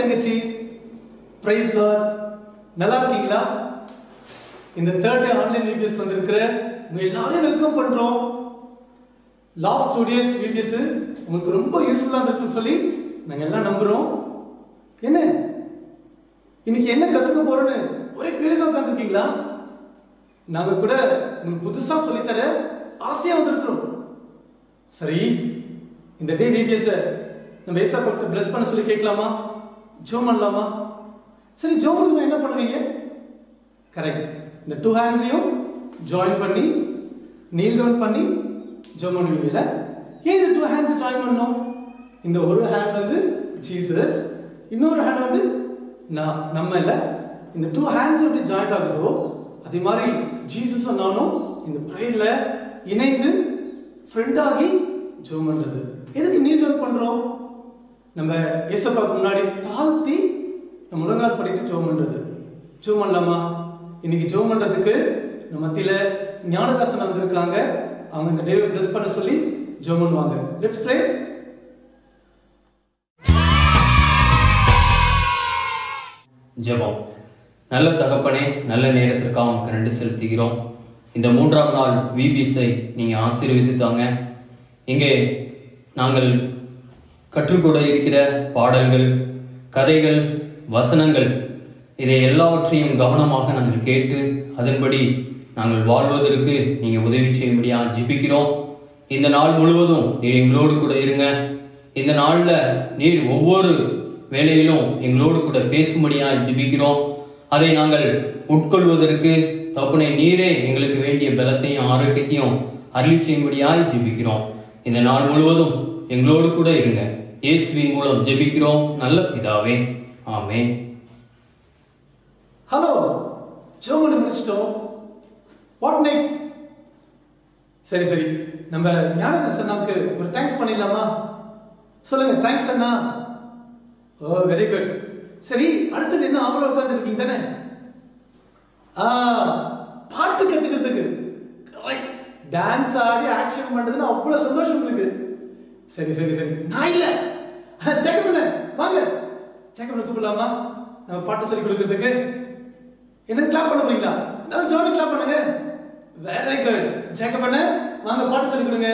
தங்கச்சி price Lord நல்லா இருக்கீங்களா இந்த தேர்ட் டே ஆன்லைன் விபிஎஸ் வந்திருக்கிற உங்க எல்லாரையும் வெல்கம் பண்றோம் லாஸ்ட் டூ டேஸ் விபிஎஸ் உங்களுக்கு ரொம்ப யூஸ்ஃபுல்லா இருந்திருக்குன்னு சொல்லி நாங்க எல்லாம் நம்புறோம் என்ன இன்னைக்கு என்ன கத்துக்க போறோன்னு ஒரே கியூரியஸா உட்காந்துருக்கீங்களா நாங்க கூட உங்களுக்கு புதுசா சொல்லித்தர ஆசையா வந்திருக்கிறோம் சரி இந்த டே விபிஎஸ் நம்ம ஏசா பக்த பிளஸ் பண்ண சொல்லி கேட்கலாமா ஜோ பண்ணலாமா சரி ஜோ பண்ணுறது என்ன பண்ணுவீங்க கரெக்ட் இந்த டூ ஹேண்ட்ஸையும் ஜாயின் பண்ணி நீல் டவுன் பண்ணி ஜோ பண்ணுவீங்கல்ல ஏன் இந்த டூ ஹேண்ட்ஸை ஜாயின் பண்ணோம் இந்த ஒரு ஹேண்ட் வந்து ஜீசஸ் இன்னொரு ஹேண்ட் வந்து நான் நம்ம இல்லை இந்த டூ ஹேண்ட்ஸ் எப்படி ஜாயிண்ட் ஆகுதோ அதே மாதிரி ஜீசஸும் நானும் இந்த ப்ரேயரில் இணைந்து ஃப்ரெண்டாகி ஜோ பண்ணுறது எதுக்கு நீல் டவுன் பண்ணுறோம் நம்ம ஏசப்பாக்கு முன்னாடி தாழ்த்தி நம்ம முழங்கால் பண்ணிட்டு ஜோ பண்றது ஜோ பண்ணலாமா இன்னைக்கு ஜோ பண்றதுக்கு நம்ம மத்தியில ஞானதாசன் வந்திருக்காங்க அவங்க இந்த டேவை பிளஸ் பண்ண சொல்லி ஜோ பண்ணுவாங்க லெட்ஸ் ப்ரே ஜெபம் நல்ல தகப்பனே நல்ல நேரத்திற்காக உமக்கு நன்றி செலுத்துகிறோம் இந்த மூன்றாம் நாள் விபிஎஸ்ஐ நீங்கள் ஆசீர்வதித்தாங்க இங்கே நாங்கள் கற்றுக்கொள்ள இருக்கிற பாடல்கள் கதைகள் வசனங்கள் இதை எல்லாவற்றையும் கவனமாக நாங்கள் கேட்டு அதன்படி நாங்கள் வாழ்வதற்கு நீங்கள் உதவி செய்யும்படியாக ஜெபிக்கிறோம் இந்த நாள் முழுவதும் நீர் எங்களோடு கூட இருங்க இந்த நாளில் நீர் ஒவ்வொரு வேலையிலும் எங்களோடு கூட பேசும்படியாக ஜெபிக்கிறோம் அதை நாங்கள் உட்கொள்வதற்கு தப்புனை நீரே எங்களுக்கு வேண்டிய பலத்தையும் ஆரோக்கியத்தையும் அருளி செய்யும்படியாய் ஜெபிக்கிறோம் இந்த நாள் முழுவதும் எங்களோடு கூட இருங்க இயேசுவின் மூலம் ஜெபிக்கிறோம் நல்ல பிதாவே ஆமென் ஹலோ ஜோ பண்ணி முடிச்சிட்டோம் வாட் நெக்ஸ்ட் சரி சரி நம்ம ஞானதாஸ் அண்ணாவுக்கு ஒரு தேங்க்ஸ் பண்ணிடலாமா சொல்லுங்க தேங்க்ஸ் அண்ணா ஓ வெரி குட் சரி அடுத்தது என்ன ஆவல உட்காந்துருக்கீங்க தானே ஆ பாட்டு கத்துக்கிறதுக்கு கரெக்ட் டான்ஸ் ஆடி ஆக்ஷன் பண்றதுன்னு அவ்வளவு சந்தோஷம் உங்களுக்கு சரி சரி சரி நான் இல்ல ஜெகமன வாங்க ஜெகமன கூப்பிடலாமா நம்ம பாட்டு சொல்லி கொடுக்கறதுக்கு என்ன கிளாப் பண்ண போறீங்களா நல்லா ஜோடி கிளாப் பண்ணுங்க வெரி குட் ஜெகமன வாங்க பாட்டு சொல்லி கொடுங்க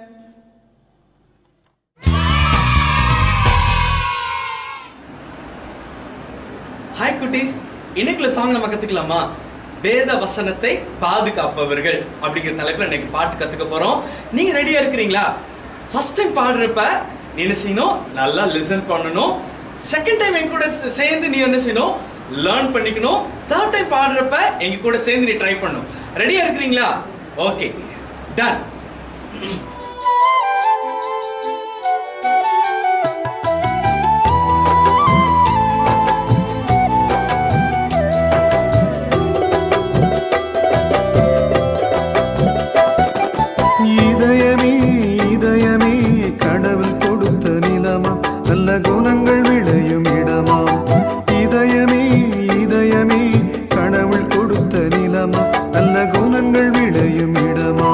ஹாய் குட்டீஸ் இன்னைக்குள்ள சாங் நம்ம கத்துக்கலாமா வேத வசனத்தை பாதுகாப்பவர்கள் அப்படிங்கிற தலைப்புல இன்னைக்கு பாட்டு கத்துக்க போறோம் நீங்க ரெடியா இருக்கிறீங்களா ஃபர்ஸ்ட் டைம் பாடுறப்ப நீ என்ன செய்யணும் நல்லா லிசன் பண்ணணும் செகண்ட் டைம் என் கூட சே- சேர்ந்து நீ என்ன செய்யணும் லேர்ன் பண்ணிக்கணும் தேர்ட் டைம் பாடுறப்ப எங்க கூட சேர்ந்து நீ ட்ரை பண்ணணும் ரெடியா இருக்கிறீங்களா ஓகே டன் இதயமே இதயமே கடவுள் கொடுத்த நிலமா நல்ல குணங்கள் விளையும் இடமா இதயமே இதயமே கடவுள் கொடுத்த நிலமா நல்ல குணங்கள் விளையும் இடமா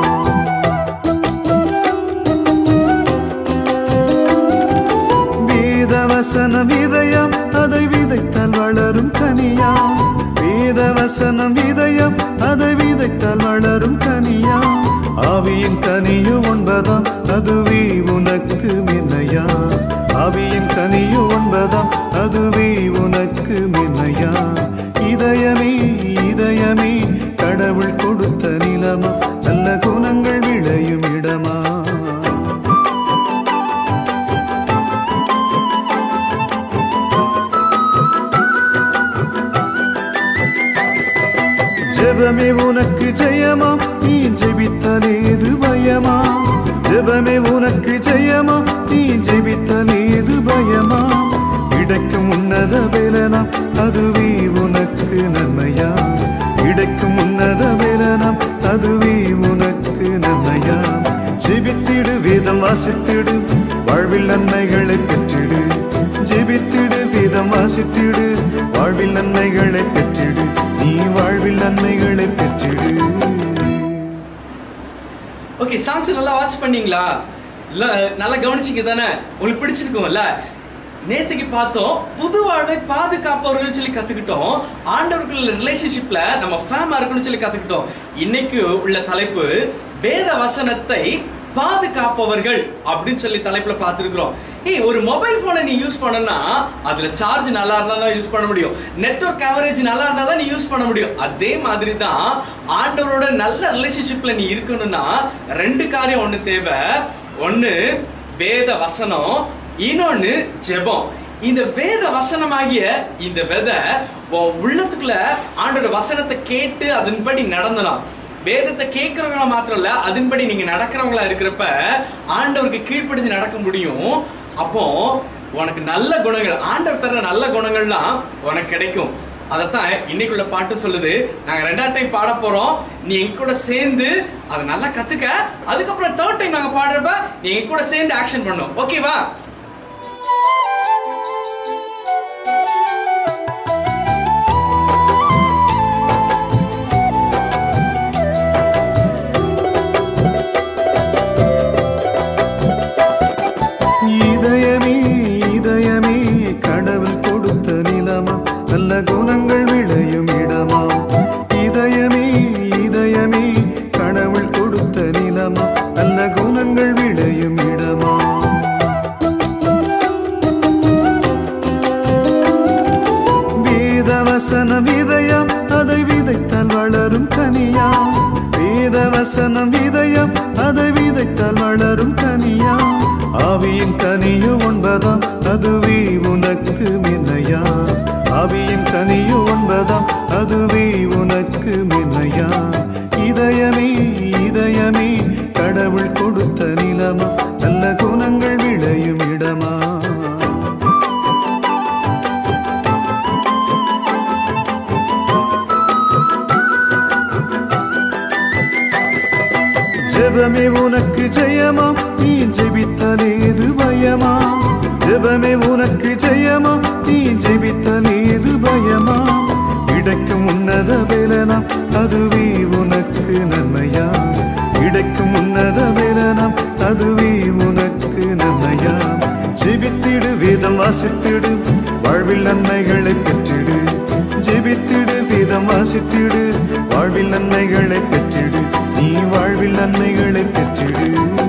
வேதவசனம் விதயம் அதை விதைத்தால் வளரும் கனியா வேதவசனம் விதயம் அதை விதைத்தால் வளரும் கனியா ஆவியின் கனியு ஒன்பதாம் அதுவே உனக்கு மின்னையா ஆவியின் கனியு ஒன்பதாம் அதுவே உனக்கு மின்னையா இதயமே இதயமே கடவுள் கொடுத்த நிலமா நல்ல குணங்கள் விளையும் இடமா ஜெபமே உனக்கு ஜெயமா நீ ஜெபித்தலேது பயமா ஜெபமே உனக்கு ஜெயமா நீ ஜெபித்தலேது பயமா கிடைக்கும் உன்னத வேலனா அதுவே உனக்கு நன்மையா கிடைக்கும் உன்னத வேலனா அதுவே உனக்கு நன்மையா ஜெபித்திடு வேதம் வாசித்திடு வாழ்வில் நன்மைகளை பெற்றிடு ஜெபித்திடு வேதம் வாசித்திடு வாழ்வில் நன்மைகளை பெற்றிடு நீ வாழ்வில் நன்மைகளை பெற்றிடு ஓகே சாங்ஸ் நல்லா வாட்ச் பண்ணீங்களா இல்ல, நல்லா கவனிச்சிங்க தானே உங்களுக்கு பிடிச்சிருக்கும்ல நேத்துக்கு பார்த்தோம் புது வாழ்வை பாதுகாப்பவர்கள் சொல்லி கத்துக்கிட்டோம் ஆண்டவர்கள் ரிலேஷன்ஷிப்ல நம்ம ஃபேமா இருக்கணும்னு சொல்லி கத்துக்கிட்டோம் இன்னைக்கு உள்ள தலைப்பு வேத வசனத்தை பாதுகாப்பவர்கள் அப்படின்னு சொல்லி தலைப்புல பார்த்துருக்கிறோம் ஏய் ஒரு மொபைல் போனை நீ யூஸ் பண்ணனா அதுல சார்ஜ் நல்லா இருந்தா தான் யூஸ் பண்ண முடியும் நெட்வொர்க் கவரேஜ் நல்லா இருந்தா தான் நீ யூஸ் பண்ண முடியும் அதே மாதிரி தான் ஆண்டவரோட நல்ல ரிலேஷன்ஷிப்ல நீ இருக்கணும்னா ரெண்டு காரியம் ஒண்ணு தேவை ஒண்ணு வேத வசனம் இன்னொன்னு ஜெபம் இந்த வேத வசனமாகிய இந்த விதை உன் உள்ளத்துக்குள்ள ஆண்டோட வசனத்தை கேட்டு அதன்படி நடந்தலாம் வேதத்தை கேட்கறவங்கள மாத்திரம் இல்ல அதன்படி நீங்க நடக்கிறவங்களா இருக்கிறப்ப ஆண்டவருக்கு கீழ்ப்படிஞ்சு நடக்க முடியும் அப்போ உனக்கு நல்ல குணங்கள் ஆண்டவர் தர நல்ல குணங்கள்லாம் உனக்கு கிடைக்கும் அதைத்தான் இன்னைக்குள்ள பாட்டு சொல்லுது நாங்க ரெண்டாவது டைம் பாட போறோம் நீ எங்க கூட சேர்ந்து அதை நல்லா கத்துக்க அதுக்கப்புறம் தேர்ட் டைம் நாங்க பாடுறப்ப நீ எங்க கூட சேர்ந்து ஆக்ஷன் பண்ணும் ஓகேவா இதயமே இதயமே கடவுள் கொடுத்த நிலமா நல்ல குணங்கள் விளையும் இடமா இதயமே இதயமே கடவுள் கொடுத்த நிலமா நல்ல குணங்கள் விளையும் இடமா வேதவசனம் விதயம் அதை விதைத்தால் வளரும் கனியா வேதவசனம் விதயம் அதை விதைத்தால் வளரும் கனியா ஆவியின் கனியு ஒன்பதாம் அதுவே உனக்கு மின்னையா ஆவியின் கனியு ஒன்பதாம் அதுவே உனக்கு மின்னையா இதயமே இதயமே கடவுள் கொடுத்த நிலமா நல்ல குணங்கள் விளையும் இடமா ஜெபமே உனக்கு ஜெயமாம் நீ ஜெபித்தலேது பயமா ஜெபமே உனக்கு ஜெயமாம் நீ ஜெபித்தலேது பயமா கிடைக்கும் உன்னத வேலனாம் அதுவே உனக்கு நன்மையா கிடைக்கும் உன்னத வேலனாம் அதுவே உனக்கு நன்மையா ஜெபித்திடு வேதம் வாசித்திடு வாழ்வில் நன்மைகளை பெற்றிடு ஜெபித்திடு வேதம் வாசித்திடு வாழ்வில் நன்மைகளை பெற்றிடு நீ வாழ்வில் நன்மைகளை பெற்றிடு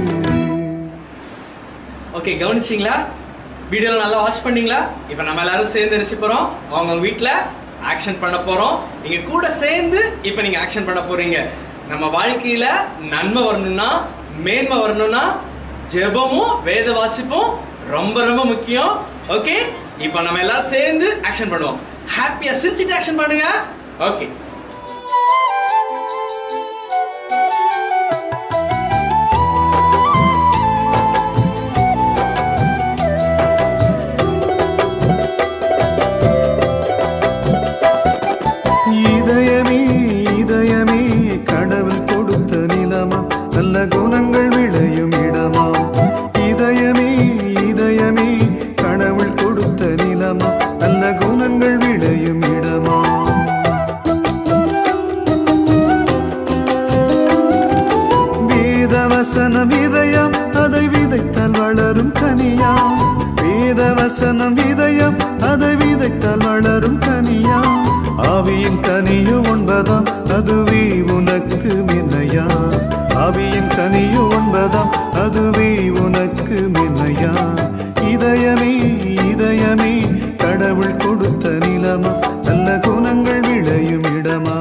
ஓகே கவனிச்சிங்களா வீடியோல நல்லா வாட்ச் பண்ணீங்களா இப்போ நம்ம எல்லாரும் சேர்ந்து நினைச்சு போறோம் அவங்க வீட்டில் ஆக்ஷன் பண்ண போறோம் நீங்க கூட சேர்ந்து இப்போ நீங்க ஆக்ஷன் பண்ண போறீங்க நம்ம வாழ்க்கையில நன்மை வரணும்னா மேன்மை வரணும்னா ஜெபமும் வேத வாசிப்பும் ரொம்ப ரொம்ப முக்கியம் ஓகே இப்போ நம்ம எல்லாரும் சேர்ந்து ஆக்ஷன் பண்ணுவோம் ஹாப்பியா சிரிச்சிட்டு ஆக்ஷன் பண்ணுங்க ஓகே இதயமே இதயமே கடவுள் கொடுத்த நிலமா நல்ல குணங்கள் விளையும் இடமா இதயமே இதயமே கடவுள் கொடுத்த நிலமா நல்ல குணங்கள் விளையும் இடமா வேதவசனம் விதயம் அதை விதைத்தால் வளரும் கனியா வேதவசனம் விதயம் அதை விதைத்தால் வளரும் கனியா ஆவியின் கனியு ஒன்பதாம் அதுவே உனக்கு மின்னையா ஆவியின் கனியு ஒன்பதாம் அதுவே உனக்கு மின்னையா இதயமே இதயமே கடவுள் கொடுத்த நிலமா நல்ல குணங்கள் விளையும் இடமா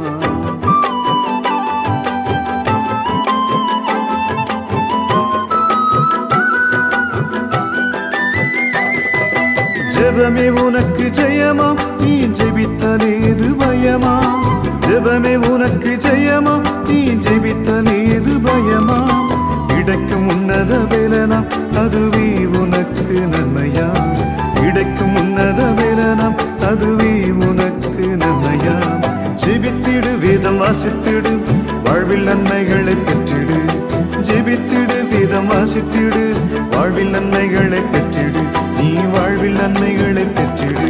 ஜெபமே உனக்கு ஜெயமா நீ ஜெபித்தலேது பயமா ஜெபமே உனக்கு ஜெயமா நீ ஜெபித்தலேது பயமா கிடைக்கும் உன்னத வேலனாம் அதுவே உனக்கு நன்மையா கிடைக்கும் உன்னத வேலனாம் அதுவே உனக்கு நன்மையா ஜெபித்திடு வேதம் வாசித்திடு வாழ்வில் நன்மைகளை பெற்றிடு ஜெபித்திடு வேதம் வாசித்திடு வாழ்வில் நன்மைகளை பெற்றிடு நீ வாழ்வில் நன்மைகளை பெற்றிடு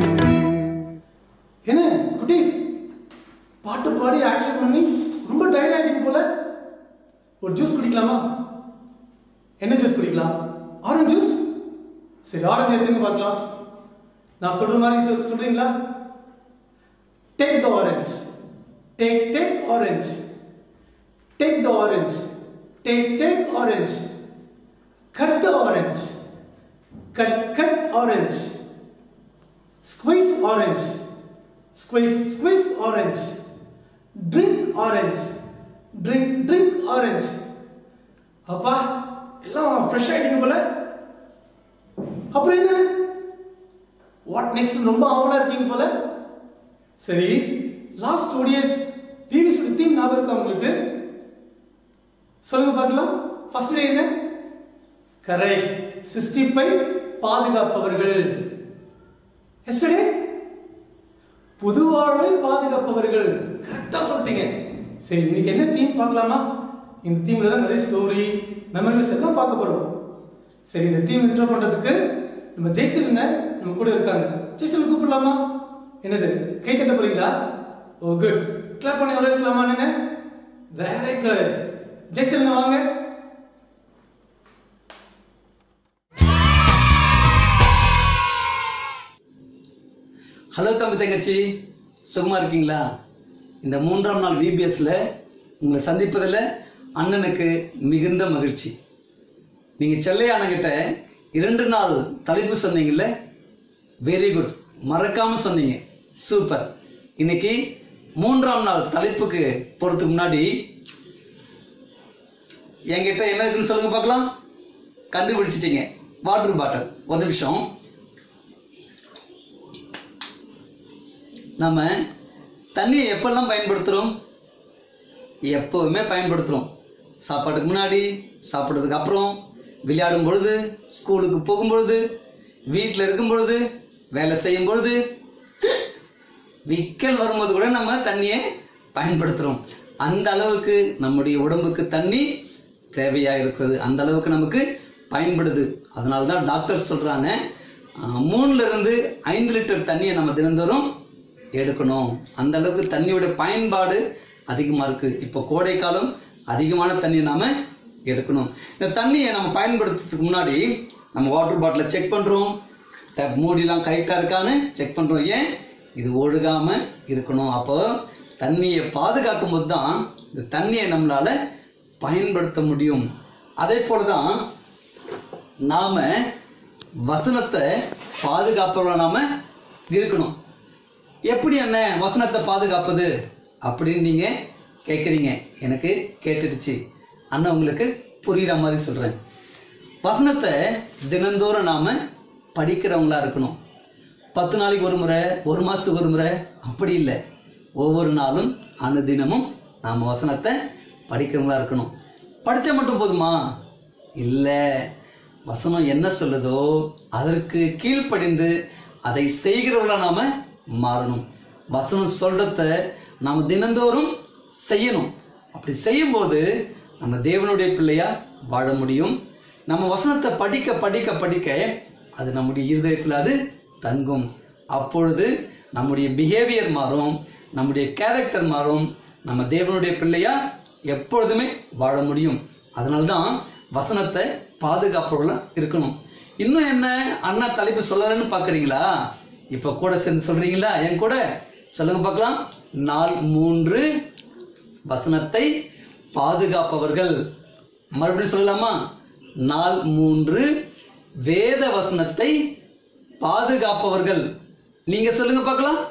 என்ன குட்டீஸ் பாட்டு பாடி ஆக்ஷன் பண்ணி ரொம்ப டயர்ட் ஆயிட்டீங்க போல ஒரு ஜூஸ் குடிக்கலாமா என்ன ஜூஸ் குடிக்கலாம் ஆரஞ்சு ஜூஸ் சரி ஆரஞ்சு எடுத்துங்க பார்க்கலாம் நான் சொல்ற மாதிரி சொல் சொல்றீங்களா take the orange take take orange take the orange take take orange cut the orange cut cut orange squeeze orange squeeze squeeze orange drink orange drink drink orange அப்பா எல்லாம் ஃப்ரெஷ் ஆயிட்டீங்க போல அப்புறம் என்ன வாட் நெக்ஸ்ட் ரொம்ப ஆவலா இருக்கீங்க போல சரி last two days BBC theme ஞாபகம் இருக்கா உங்களுக்கு சொல்லுங்க பார்க்கலாம் ஃபர்ஸ்ட் டே என்ன கரெக்ட் சிஸ்டிப்பை பாதுகாப்பவர்கள் எஸ்டே புது வாழ்வை பாதுகாப்பவர்கள் கரெக்டா சொல்லிட்டீங்க சரி இன்னைக்கு என்ன தீம் பார்க்கலாமா இந்த தீம்ல தான் நிறைய ஸ்டோரி மெமரிஸ் எல்லாம் பார்க்க போறோம் சரி இந்த தீம் இன்ட்ரோ பண்றதுக்கு நம்ம ஜெய்சலுங்க நம்ம கூட இருக்காங்க ஜெய்சல் கூப்பிடலாமா என்னது கை தட்ட போறீங்களா ஓ குட் கிளாப் பண்ணி வர இருக்கலாமா என்ன வெரி குட் ஜெய்சலுங்க வாங்க ஹலோ தம்பி தங்கச்சி சுகமா இருக்கீங்களா இந்த மூன்றாம் நாள் விபிஎஸ்ல உங்களை சந்திப்பதில் அண்ணனுக்கு மிகுந்த மகிழ்ச்சி நீங்க செல்லையா அண்ணங்கிட்ட இரண்டு நாள் தலைப்பு சொன்னீங்கல்ல வெரி குட் மறக்காம சொன்னீங்க சூப்பர் இன்னைக்கு மூன்றாம் நாள் தலைப்புக்கு போறதுக்கு முன்னாடி என்கிட்ட என்ன இருக்குன்னு சொல்லுங்க பார்க்கலாம் கண்டுபிடிச்சிட்டீங்க வாட்டர் பாட்டில் ஒரு நிமிஷம் நம்ம தண்ணியை எப்பெல்லாம் பயன்படுத்துகிறோம் எப்போவுமே பயன்படுத்துகிறோம் சாப்பாட்டுக்கு முன்னாடி சாப்பிட்றதுக்கு அப்புறம் விளையாடும் பொழுது ஸ்கூலுக்கு போகும் பொழுது வீட்டில் இருக்கும் பொழுது வேலை செய்யும் பொழுது விக்கல் வரும்போது கூட நம்ம தண்ணியை பயன்படுத்துகிறோம் அந்த அளவுக்கு நம்முடைய உடம்புக்கு தண்ணி தேவையா இருக்கிறது அந்த அளவுக்கு நமக்கு பயன்படுது அதனால தான் டாக்டர் சொல்றாங்க அஹ், மூணுல இருந்து ஐந்து லிட்டர் தண்ணியை நம்ம தினந்தோறும் எடுக்கணும் அந்த அளவுக்கு தண்ணியோட பயன்பாடு அதிகமா இருக்கு இப்போ கோடை காலம் அதிகமான தண்ணியை நாம எடுக்கணும் இந்த தண்ணியை நம்ம பயன்படுத்துறதுக்கு முன்னாடி நம்ம வாட்டர் பாட்டிலை செக் பண்றோம் டேப் மூடிலாம் கரெக்டா இருக்கான்னு செக் பண்றோம் ஏன் இது ஒழுகாம இருக்கணும் அப்போ தண்ணியை பாதுகாக்கும் போது தான் இந்த தண்ணியை நம்மளால பயன்படுத்த முடியும் அதே போலதான் நாம வசனத்தை பாதுகாப்பவர்களா நாம இருக்கணும் எப்படி என்ன வசனத்தை பாதுகாப்பது அப்படின்னு நீங்க கேட்குறீங்க எனக்கு கேட்டுடுச்சு அண்ணா உங்களுக்கு புரியுற மாதிரி சொல்றேன் வசனத்தை தினந்தோறும் நாம படிக்கிறவங்களா இருக்கணும் பத்து நாளைக்கு ஒரு முறை ஒரு மாசத்துக்கு ஒரு முறை அப்படி இல்லை ஒவ்வொரு நாளும் அனுதினமும் நாம வசனத்தை படிக்கிறவங்களா இருக்கணும் படிச்சா மட்டும் போதுமா இல்லை வசனம் என்ன சொல்லுதோ அதற்கு கீழ்ப்படிந்து அதை செய்கிறவங்களா நாம மாறணும் வசனம் சொல்றத நாம தினந்தோறும் செய்யணும் அப்படி செய்யும்போது நம்ம தேவனுடைய பிள்ளையா வாழ முடியும் நம்ம வசனத்தை படிக்க படிக்க படிக்க அது நம்முடைய இருதயத்தில் அது தங்கும் அப்பொழுது நம்முடைய பிஹேவியர் மாறும் நம்முடைய கேரக்டர் மாறும் நம்ம தேவனுடைய பிள்ளையா எப்பொழுதுமே வாழ முடியும் அதனால தான் வசனத்தை பாதுகாப்பவர்களா இருக்கணும் இன்னும் என்ன அண்ணா தலைப்பு சொல்லலன்னு பாக்குறீங்களா இப்ப கூட சேர்ந்து சொல்றீங்களா என் கூட சொல்லுங்க பார்க்கலாம் நாள் மூன்று வசனத்தை பாதுகாப்பவர்கள் மறுபடியும் சொல்லலாமா நாள் மூன்று வேத வசனத்தை பாதுகாப்பவர்கள் நீங்க சொல்லுங்க பார்க்கலாம்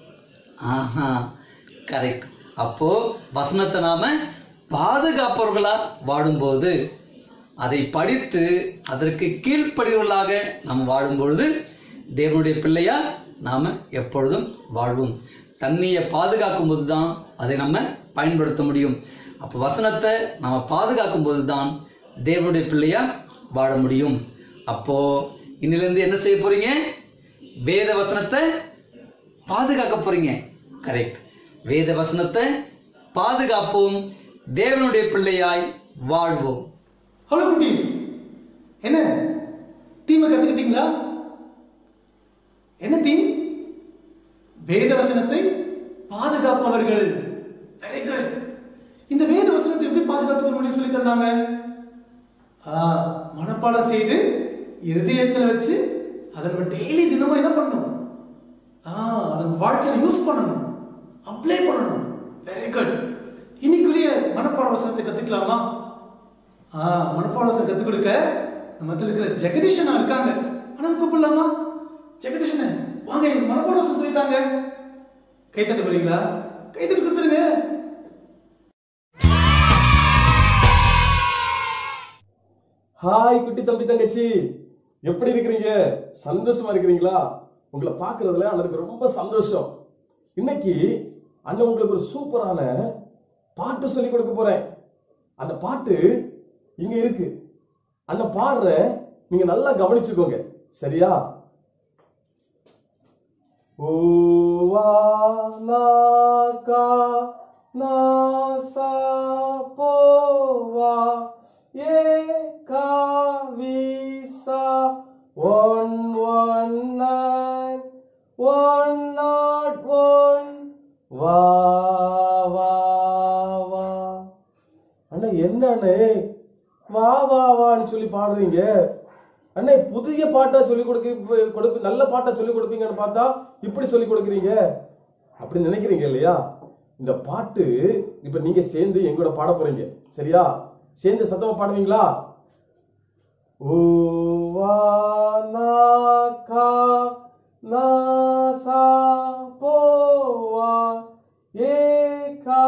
ஆஹா கரெக்ட் அப்போ வசனத்தை நாம பாதுகாப்பவர்களா வாடும்போது அதை படித்து அதற்கு கீழ்ப்படிவர்களாக நாம் வாழும்பொழுது தேவனுடைய பிள்ளையா நாம எப்பொழுதும் வாழ்வோம் தண்ணியை பாதுகாக்கும் போது தான் அதை நம்ம பயன்படுத்த முடியும் அப்போ வசனத்தை நம்ம பாதுகாக்கும் போது தான் தேவனுடைய பிள்ளையா வாழ முடியும் அப்போ இன்னிலிருந்து என்ன செய்ய போறீங்க வேத வசனத்தை பாதுகாக்க போறீங்க கரெக்ட் வேத வசனத்தை பாதுகாப்போம் தேவனுடைய பிள்ளையாய் வாழ்வோம் ஹலோ குட்டீஸ் என்ன தீமை கத்துக்கிட்டீங்களா என்ன தீம் வேத வசனத்தை பாதுகாப்பவர்கள் வெரி குட் இந்த வேத வசனத்தை எப்படி பாதுகாத்து முடியும் சொல்லி தந்தாங்க ஆ, மனப்பாடம் செய்து இருதயத்துல வச்சு அதை நம்ம டெய்லி தினமும் என்ன பண்ணணும் ஆ அதன் வாழ்க்கையில யூஸ் பண்ணணும் அப்ளை பண்ணணும் வெரி குட் இன்னைக்குரிய மனப்பாட வசனத்தை கத்துக்கலாமா ஆ மனப்பாட வசனம் கத்துக் கொடுக்க நம்ம மத்தியில் இருக்கிற ஜெகதீஷனா இருக்காங்க ஆனா கூப்பிடலாமா ஜெகதீஷன வாங்க எனக்கு மனப்பாட வசனம் சொல்லித்தாங்க கைத்தட்டு போறீங்களா கைத்தட்டு கொடுத்துருங்க ஹாய் குட்டி தம்பி தங்கச்சி எப்படி இருக்கிறீங்க சந்தோஷமா இருக்கிறீங்களா உங்களை பார்க்கறதுல அண்ணனுக்கு ரொம்ப சந்தோஷம் இன்னைக்கு அண்ணன் உங்களுக்கு ஒரு சூப்பரான பாட்டு சொல்லி கொடுக்க போறேன் அந்த பாட்டு இங்க இருக்கு அண்ணன் பாடுற நீங்க நல்லா கவனிச்சுக்கோங்க சரியா ஓவா நாகா நாசா போவா ஏ காவிசா one one nine one nought one வா வா வா அண்ணா என்னண்ணே வா வா வான்னு சொல்லி பாடுறீங்க அண்ணே புதிய பாட்டா சொல்லி கொடுக்க கொடுப்ப நல்ல பாட்டா சொல்லி கொடுப்பீங்கன்னு பார்த்தா இப்படி சொல்லி கொடுக்குறீங்க அப்படி நினைக்கிறீங்க இல்லையா இந்த பாட்டு இப்ப நீங்க சேர்ந்து எங்கூட பாட போறீங்க சரியா சேர்ந்து சத்தமா பாடுவீங்களா ஓ வா நா கா நா சா போ வா ஏ கா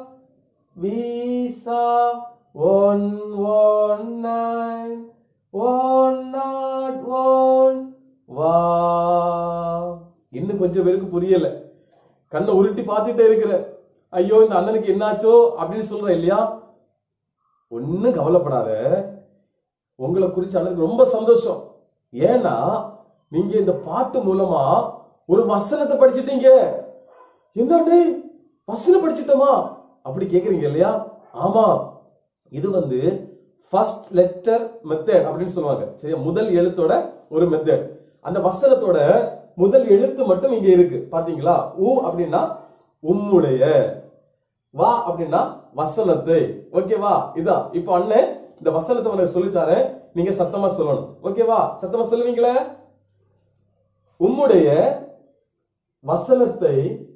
விசா one one nine one nought one வா இன்னும் கொஞ்சம் பேருக்கு புரியல கண்ணை உருட்டி பார்த்துட்டே இருக்கிற ஐயோ இந்த அண்ணனுக்கு என்னாச்சோ அப்படின்னு சொல்ற இல்லையா ஒண்ணும் கவலைப்படாத உங்களை குறிச்சு அண்ணனுக்கு ரொம்ப சந்தோஷம் ஏன்னா நீங்க இந்த பாட்டு மூலமா ஒரு வசனத்தை படிச்சிட்டீங்க என்னடே வசனம் படிச்சிட்டோமா அப்படி கேக்குறீங்க இல்லையா ஆமா இது வந்து ஃபர்ஸ்ட் லெட்டர் மெத்தட் அப்படின்னு சொல்லுவாங்க சரியா முதல் எழுத்தோட ஒரு மெத்தட் அந்த வசனத்தோட முதல் எழுத்து மட்டும் இங்க இருக்கு பாத்தீங்களா ஊ அப்படின்னா உம்முடைய வா அப்படின்னா வசனத்தை ஓகேவா இதான் இப்போ அண்ணன் இந்த வசனத்தை உனக்கு சொல்லித்தாரேன் நீங்க சத்தமா சொல்லணும் ஓகேவா சத்தமா சொல்லுவீங்களே உம்முடைய வசனத்தை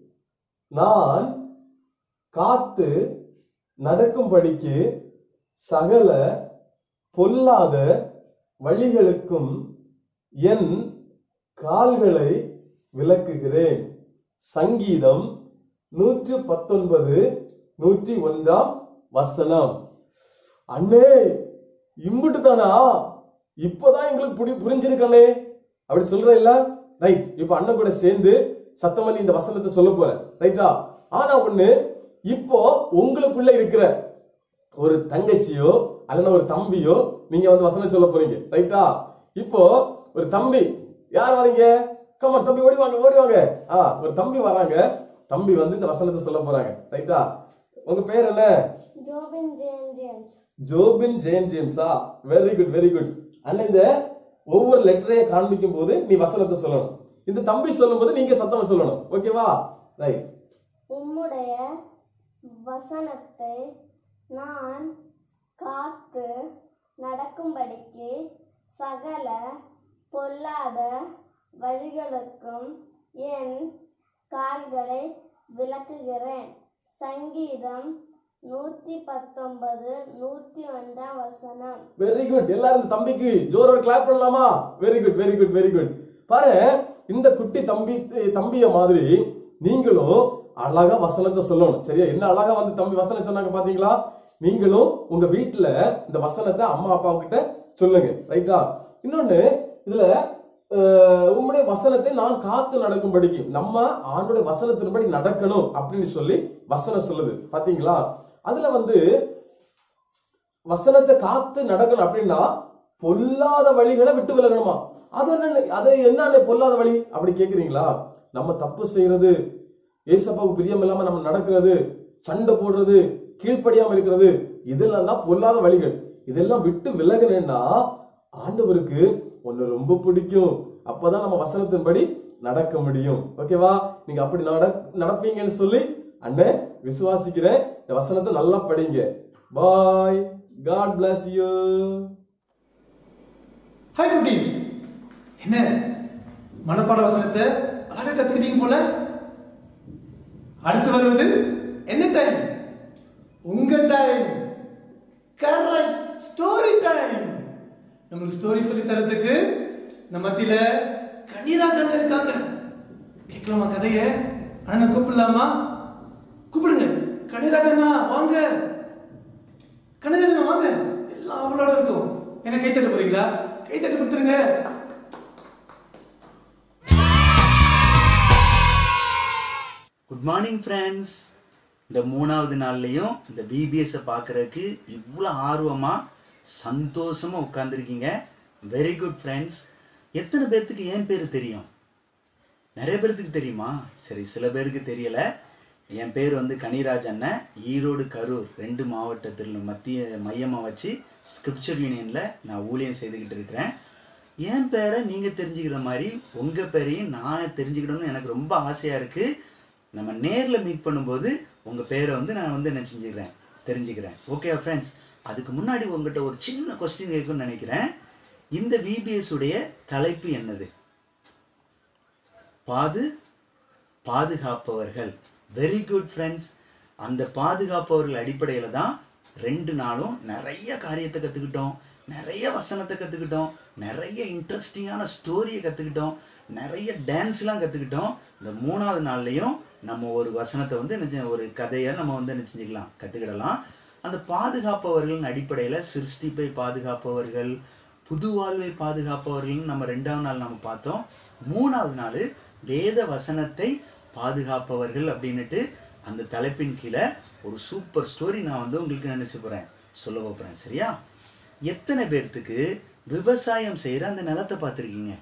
நான் காத்து நடக்கும்படிக்கு சகல பொல்லாத வழிகளுக்கும் என் கால்களை விளக்குகிறேன் சங்கீதம் நூற்று பத்தொன்பது நூற்றி ஒன்றாம் வசனம் அண்ணே இம்புட்டு தானா இப்பதான் எங்களுக்கு புரி புரிஞ்சிருக்கண்ணே அப்படி சொல்ற இல்ல ரைட் இப்ப அண்ணன் கூட சேர்ந்து சத்தம் பண்ணி இந்த வசனத்தை சொல்ல போறேன் ரைட்டா ஆனா ஒண்ணு இப்போ உங்களுக்குள்ள இருக்கிற ஒரு தங்கச்சியோ அல்லனா ஒரு தம்பியோ நீங்க வந்து வசனம் சொல்ல போறீங்க ரைட்டா இப்போ ஒரு தம்பி யார் வரீங்க கமா தம்பி ஓடி வாங்க ஓடி வாங்க ஆ ஒரு தம்பி வராங்க தம்பி வந்து இந்த வசனத்தை சொல்ல போறாங்க ரைட்டா உங்க பேர் என்ன ஜோபின் ஜேன் ஜேம்ஸ் ஜோபின் ஜெயன் ஜேம்ஸா வெரி குட் வெரி குட் அண்ணா இந்த ஒவ்வொரு லெட்டரையும் காண்பிக்கும் போது நீ வசனத்தை சொல்லணும் இந்த தம்பி சொல்லும்போது நீங்க சத்தமா சொல்லணும் ஓகேவா ரைட் உம்முடைய வசனத்தை நான் காத்து நடக்கும்படிக்கு சகல பொல்லாத வழிகளுக்கும் என் கால்களை விளக்குகிறேன் சங்கீதம் நூற்றி பத்தொன்பது நூற்றி ஒன்றாம் வசனம் வெரி குட் எல்லாரும் இந்த தம்பிக்கு ஜோரோட கிளாப் பண்ணலாமா very good very good very good பாரு இந்த குட்டி தம்பி தம்பிய மாதிரி நீங்களும் அழகா வசனத்தை சொல்லணும் சரியா என்ன அழகா வந்து தம்பி வசனம் சொன்னாங்க பாத்தீங்களா நீங்களும் உங்க வீட்டுல இந்த வசனத்தை அம்மா அப்பா கிட்ட சொல்லுங்க ரைட்டா இன்னொன்னு இதுல அஹ், உம்முடைய வசனத்தை நான் காத்து நடக்கும்படிக்கு நம்ம ஆண்டுடைய வசனத்தின்படி நடக்கணும் அப்படின்னு சொல்லி வசனம் சொல்லுது பாத்தீங்களா அதுல வந்து வசனத்தை காத்து நடக்கணும் அப்படின்னா பொல்லாத வழிகளை விட்டு விலகணுமா அது என்ன அது என்ன பொல்லாத வழி அப்படி கேக்குறீங்களா நம்ம தப்பு செய்யறது ஏசப்பாவுக்கு பிரியம் இல்லாம நம்ம நடக்கிறது சண்டை போடுறது கீழ்ப்படியாம இருக்கிறது இதெல்லாம் தான் பொல்லாத வழிகள் இதெல்லாம் விட்டு விலகணும்னா ஆண்டவருக்கு உன்னை ரொம்ப பிடிக்கும் அப்பதான் நம்ம வசனத்தின்படி நடக்க முடியும் ஓகேவா நீங்க அப்படி நட நடப்பீங்கன்னு சொல்லி அண்ணன் விசுவாசிக்கிறேன் இந்த வசனத்தை நல்லா படிங்க bye God bless you hi குட்டீஸ் என்ன மனப்பாட வசனத்தை அழகா கத்துக்கிட்டீங்க போல அடுத்து வருவது என்ன டைம் உங்க டைம் கரெக்ட் ஸ்டோரி டைம் நம்மளுக்கு ஸ்டோரி சொல்லி தரதுக்கு நம்ம மத்தியில கன்னிராஜன் இருக்காங்க கேட்கலாமா கதைய அண்ணா கூப்பிடலாமா கூப்பிடுங்க கன்னிராஜனா வாங்க கன்னிராஜனா வாங்க எல்லாம் அவளோட இருக்கும் என்ன கை தட்ட போறீங்களா கை தட்டு கொடுத்துருங்க குட் மார்னிங் ஃப்ரெண்ட்ஸ் இந்த மூணாவது நாள்லையும் இந்த பிபிஎஸ்ஸை பார்க்குறதுக்கு இவ்வளோ ஆர்வமாக சந்தோஷமாக உட்காந்துருக்கீங்க வெரி குட் ஃப்ரெண்ட்ஸ் எத்தனை பேர்த்துக்கு என் பேர் தெரியும் நிறைய பேர்த்துக்கு தெரியுமா சரி சில பேருக்கு தெரியல என் பேர் வந்து கனிராஜ் அண்ணன் ஈரோடு கரூர் ரெண்டு மாவட்டத்தில் மத்திய மையமாக வச்சு ஸ்கிரிப்சர் யூனியனில் நான் ஊழியம் செய்துக்கிட்டு இருக்கிறேன் என் பேரை நீங்கள் தெரிஞ்சுக்கிற மாதிரி உங்கள் பேரையும் நான் தெரிஞ்சுக்கிடணும்னு எனக்கு ரொம்ப ஆசையாக இருக்குது நம்ம நேரில் மீட் பண்ணும்போது உங்கள் பேரை வந்து நான் வந்து என்ன செஞ்சுக்கிறேன் தெரிஞ்சுக்கிறேன் ஓகே ஃப்ரெண்ட்ஸ் அதுக்கு முன்னாடி உங்ககிட்ட ஒரு சின்ன கொஸ்டின் கேட்கணும்னு நினைக்கிறேன் இந்த விபிஎஸ் உடைய தலைப்பு என்னது பாது பாதுகாப்பவர்கள் வெரி குட் ஃப்ரெண்ட்ஸ் அந்த பாதுகாப்பவர்கள் அடிப்படையில் தான் ரெண்டு நாளும் நிறைய காரியத்தை கற்றுக்கிட்டோம் நிறைய வசனத்தை கற்றுக்கிட்டோம் நிறைய இன்ட்ரெஸ்டிங்கான ஸ்டோரியை கற்றுக்கிட்டோம் நிறைய டான்ஸ்லாம் கற்றுக்கிட்டோம் இந்த மூணாவது நாள்லையும் நம்ம ஒரு வசனத்தை வந்து என்ன செஞ்ச- ஒரு கதையை நம்ம வந்து என்ன செஞ்சுக்கலாம் கற்றுக்கிடலாம் அந்த பாதுகாப்பவர்களின் அடிப்படையில் சிருஷ்டிப்பை பாதுகாப்பவர்கள் புது வாழ்வை பாதுகாப்பவர்கள்னு நம்ம ரெண்டாவது நாள் நம்ம பார்த்தோம் மூணாவது நாள் வேத வசனத்தை பாதுகாப்பவர்கள் அப்படின்னுட்டு அந்த தலைப்பின் கீழே ஒரு சூப்பர் ஸ்டோரி நான் வந்து உங்களுக்கு நினைச்சு போறேன் சொல்ல போறேன் சரியா எத்தனை பேர்த்துக்கு விவசாயம் செய்யற அந்த நிலத்தை பார்த்துருக்கீங்க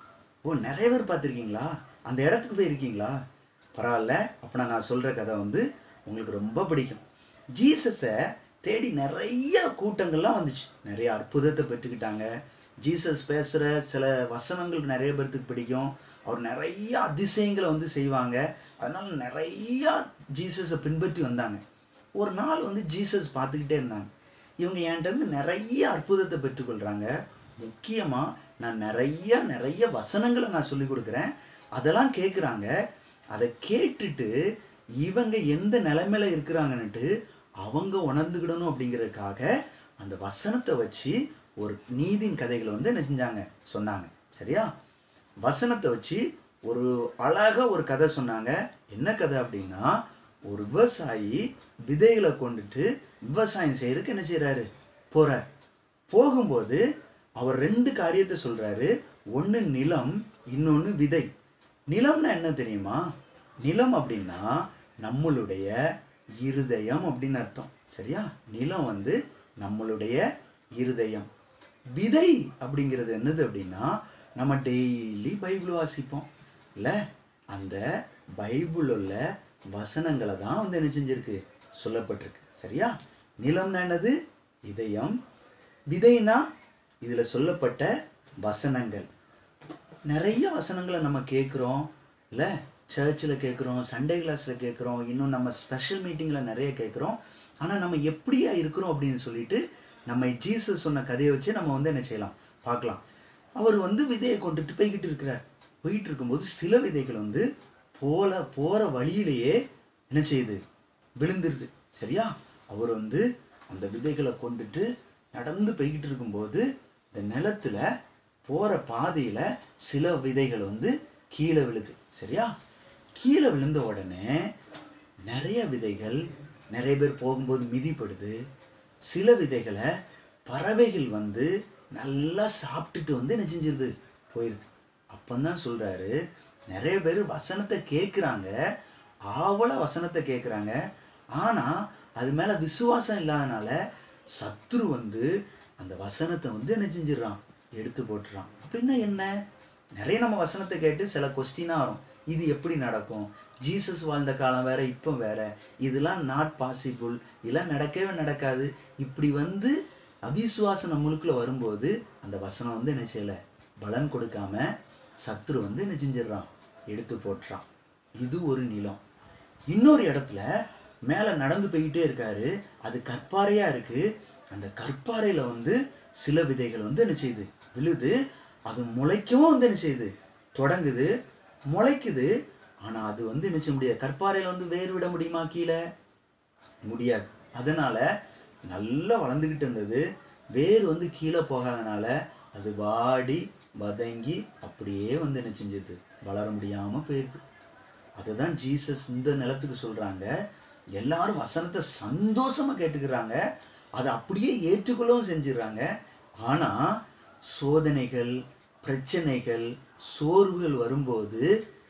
ஓ நிறைய பேர் பார்த்துருக்கீங்களா அந்த இடத்துக்கு போயிருக்கீங்களா பரவாயில்ல அப்போ நான் சொல்கிற கதை வந்து உங்களுக்கு ரொம்ப பிடிக்கும் ஜீசஸை தேடி நிறைய கூட்டங்கள்லாம் வந்துச்சு நிறைய அற்புதத்தை பெற்றுக்கிட்டாங்க ஜீசஸ் பேசுகிற சில வசனங்கள் நிறைய பேர்த்துக்கு பிடிக்கும் அவர் நிறைய அதிசயங்களை வந்து செய்வாங்க அதனால நிறைய ஜீசஸை பின்பற்றி வந்தாங்க ஒரு நாள் வந்து ஜீசஸ் பார்த்துக்கிட்டே இருந்தாங்க இவங்க என்கிட்ட இருந்து நிறைய அற்புதத்தை பெற்றுக்கொள்கிறாங்க முக்கியமாக நான் நிறைய நிறைய வசனங்களை நான் சொல்லி கொடுக்குறேன் அதெல்லாம் கேட்குறாங்க அதை கேட்டுட்டு இவங்க எந்த நிலைமையில இருக்கிறாங்கன்னுட்டு அவங்க உணர்ந்துக்கிடணும் அப்படிங்கிறதுக்காக அந்த வசனத்தை வச்சு ஒரு நீதியின் கதைகளை வந்து என்ன செஞ்சாங்க சொன்னாங்க சரியா வசனத்தை வச்சு ஒரு அழகா ஒரு கதை சொன்னாங்க என்ன கதை அப்படின்னா ஒரு விவசாயி விதைகளை கொண்டுட்டு விவசாயம் செய்யறதுக்கு என்ன செய்றாரு போறார் போகும்போது அவர் ரெண்டு காரியத்தை சொல்றாரு ஒன்று நிலம் இன்னொன்று விதை நிலம்னா என்ன தெரியுமா நிலம் அப்படின்னா நம்மளுடைய இருதயம் அப்படின்னு அர்த்தம் சரியா நிலம் வந்து நம்மளுடைய இருதயம் விதை அப்படிங்கிறது என்னது அப்படின்னா நம்ம டெய்லி பைபிள் வாசிப்போம் இல்லை அந்த பைபிள் உள்ள வசனங்களை தான் வந்து என்ன செஞ்சிருக்கு சொல்லப்பட்டிருக்கு சரியா நிலம்னா என்னது இதயம் விதைனா இதில் சொல்லப்பட்ட வசனங்கள் நிறைய வசனங்களை நம்ம கேட்குறோம் இல்லை சர்ச்சில் கேட்குறோம் சண்டே கிளாஸில் கேட்குறோம் இன்னும் நம்ம ஸ்பெஷல் மீட்டிங்கில் நிறைய கேட்குறோம் ஆனால் நம்ம எப்படியா இருக்கிறோம் அப்படின்னு சொல்லிட்டு நம்ம ஜீசஸ் சொன்ன கதையை வச்சு நம்ம வந்து என்ன செய்யலாம் பார்க்கலாம் அவர் வந்து விதையை கொண்டுட்டு போய்கிட்டு இருக்கிறார் போயிட்டு இருக்கும்போது சில விதைகள் வந்து போல போகிற வழியிலேயே என்ன செய்யுது விழுந்துருது சரியா அவர் வந்து அந்த விதைகளை கொண்டுட்டு நடந்து போய்கிட்டு இருக்கும்போது இந்த நிலத்துல போற பாதையில சில விதைகள் வந்து கீழே விழுது சரியா கீழே விழுந்த உடனே நிறைய விதைகள் நிறைய பேர் போகும்போது மிதிப்படுது சில விதைகளை பறவைகள் வந்து நல்லா சாப்பிட்டுட்டு வந்து என்ன செஞ்சிருது போயிடுது அப்பந்தான் சொல்றாரு நிறைய பேர் வசனத்தை கேட்குறாங்க ஆவல வசனத்தை கேட்குறாங்க ஆனா அது மேல விசுவாசம் இல்லாதனால சத்துரு வந்து அந்த வசனத்தை வந்து என்ன செஞ்சிடறான் எடுத்து போட்டுறான் அப்படின்னா என்ன நிறைய நம்ம வசனத்தை கேட்டு சில கொஸ்டினாக வரும் இது எப்படி நடக்கும் ஜீசஸ் வாழ்ந்த காலம் வேற இப்போ வேற இதெல்லாம் நாட் பாசிபிள் இதெல்லாம் நடக்கவே நடக்காது இப்படி வந்து அவிசுவாசம் நம்மளுக்குள்ள வரும்போது அந்த வசனம் வந்து என்ன செய்யல பலன் கொடுக்காம சத்துரு வந்து என்ன செஞ்சிடறான் எடுத்து போட்டுறான் இது ஒரு நிலம் இன்னொரு இடத்துல மேலே நடந்து போய்கிட்டே இருக்காரு அது கற்பாறையா இருக்கு அந்த கற்பாறையில வந்து சில விதைகள் வந்து என்ன செய்யுது விழுது அது முளைக்கவும் வந்து என்ன செய்யுது தொடங்குது முளைக்குது ஆனா அது வந்து என்ன செய்ய முடியாது கற்பாறையில வந்து வேர் விட முடியுமா கீழே முடியாது அதனால நல்லா வளர்ந்துக்கிட்டு இருந்தது வேர் வந்து கீழே போகாதனால அது வாடி வதங்கி அப்படியே வந்து என்ன செஞ்சது வளர முடியாம போயிடுது அதுதான் ஜீசஸ் இந்த நிலத்துக்கு சொல்றாங்க எல்லாரும் வசனத்தை சந்தோஷமா கேட்டுக்கிறாங்க அதை அப்படியே ஏற்றுக்கொள்ளவும் செஞ்சிடறாங்க ஆனா சோதனைகள் பிரச்சனைகள் சோர்வுகள் வரும்போது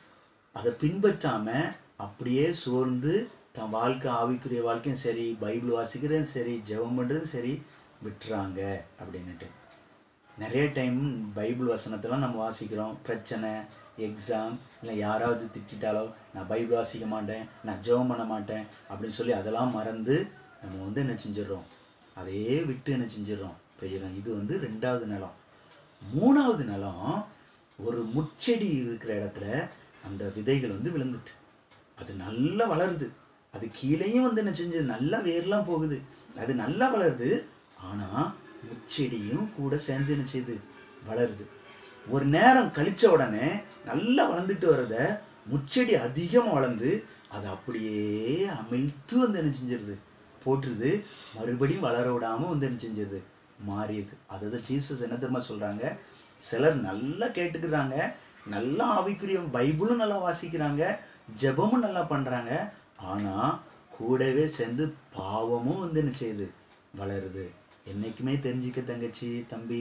அதை பின்பற்றாம அப்படியே சோர்ந்து தன் வாழ்க்கை ஆவிக்குரிய வாழ்க்கையும் சரி பைபிள் வாசிக்கிறதும் சரி ஜெபம் பண்ணுறதும் சரி விட்டுறாங்க அப்படின்னுட்டு நிறைய டைம் பைபிள் வசனத்தெல்லாம் நம்ம வாசிக்கிறோம் பிரச்சனை எக்ஸாம் இல்லை யாராவது திட்டாலோ நான் பைபிள் வாசிக்க மாட்டேன் நான் ஜெபம் பண்ண மாட்டேன் அப்படின்னு சொல்லி அதெல்லாம் மறந்து நம்ம வந்து என்ன செஞ்சிடறோம் அதையே விட்டு என்ன செஞ்சிடறோம் போயிடும் இது வந்து ரெண்டாவது நிலம் மூணாவது நிலம் ஒரு முச்செடி இருக்கிற இடத்துல அந்த விதைகள் வந்து விழுந்துட்டு அது நல்லா வளருது அது கீழேயும் வந்து என்ன செஞ்சது நல்லா வேர்லாம் போகுது அது நல்லா வளருது ஆனா முச்செடியும் கூட சேர்ந்து என்ன செய்யுது வளருது ஒரு நேரம் கழிச்ச உடனே நல்லா வளர்ந்துட்டு வர்றத முச்செடி அதிகமாக வளர்ந்து அது அப்படியே அமிழ்த்து வந்து என்ன செஞ்சிருது போட்டுருது மறுபடியும் வளர விடாம வந்து என்ன செஞ்சது மாறியது அதுதான் ஜீசஸ் என்ன தெரியுமா சொல்றாங்க சிலர் நல்லா கேட்டுக்கிறாங்க நல்லா ஆவிக்குரிய பைபிளும் நல்லா வாசிக்கிறாங்க ஜெபமும் நல்லா பண்றாங்க ஆனா கூடவே சேர்ந்து பாவமும் வந்து என்ன செய்யுது வளருது என்னைக்குமே தெரிஞ்சுக்க தங்கச்சி தம்பி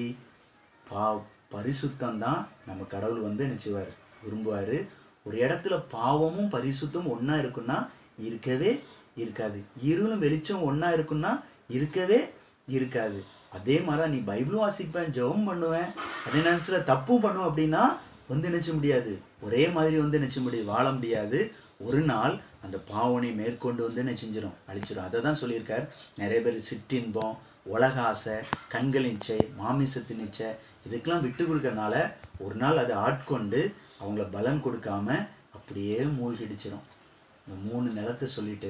பா பரிசுத்தம் தான் நம்ம கடவுள் வந்து என்ன செய்வார் விரும்புவார் ஒரு இடத்துல பாவமும் பரிசுத்தமும் ஒன்றா இருக்குன்னா இருக்கவே இருக்காது இருளும் வெளிச்சம் ஒன்றா இருக்குன்னா இருக்கவே இருக்காது அதே மாதிரி தான் நீ பைபிளும் வாசிப்பேன் ஜெபம் பண்ணுவேன் அதே நேரத்தில் தப்பும் பண்ணுவேன் அப்படின்னா வந்து நினைச்ச முடியாது ஒரே மாதிரி வந்து நினைச்ச முடியாது வாழ முடியாது ஒரு நாள் அந்த பாவனை மேற்கொண்டு வந்து என்ன செஞ்சிடும் அழிச்சிடும் அதை தான் சொல்லியிருக்கார் நிறைய பேர் சிற்றின்பம் உலக ஆசை கண்களின் இச்சை மாமிசத்தின் இச்சை இதுக்கெல்லாம் விட்டு கொடுக்கறனால ஒரு நாள் அதை ஆட்கொண்டு அவங்கள பலன் கொடுக்காம அப்படியே மூழ்கிடிச்சிடும் இந்த மூணு நிலத்தை சொல்லிட்டு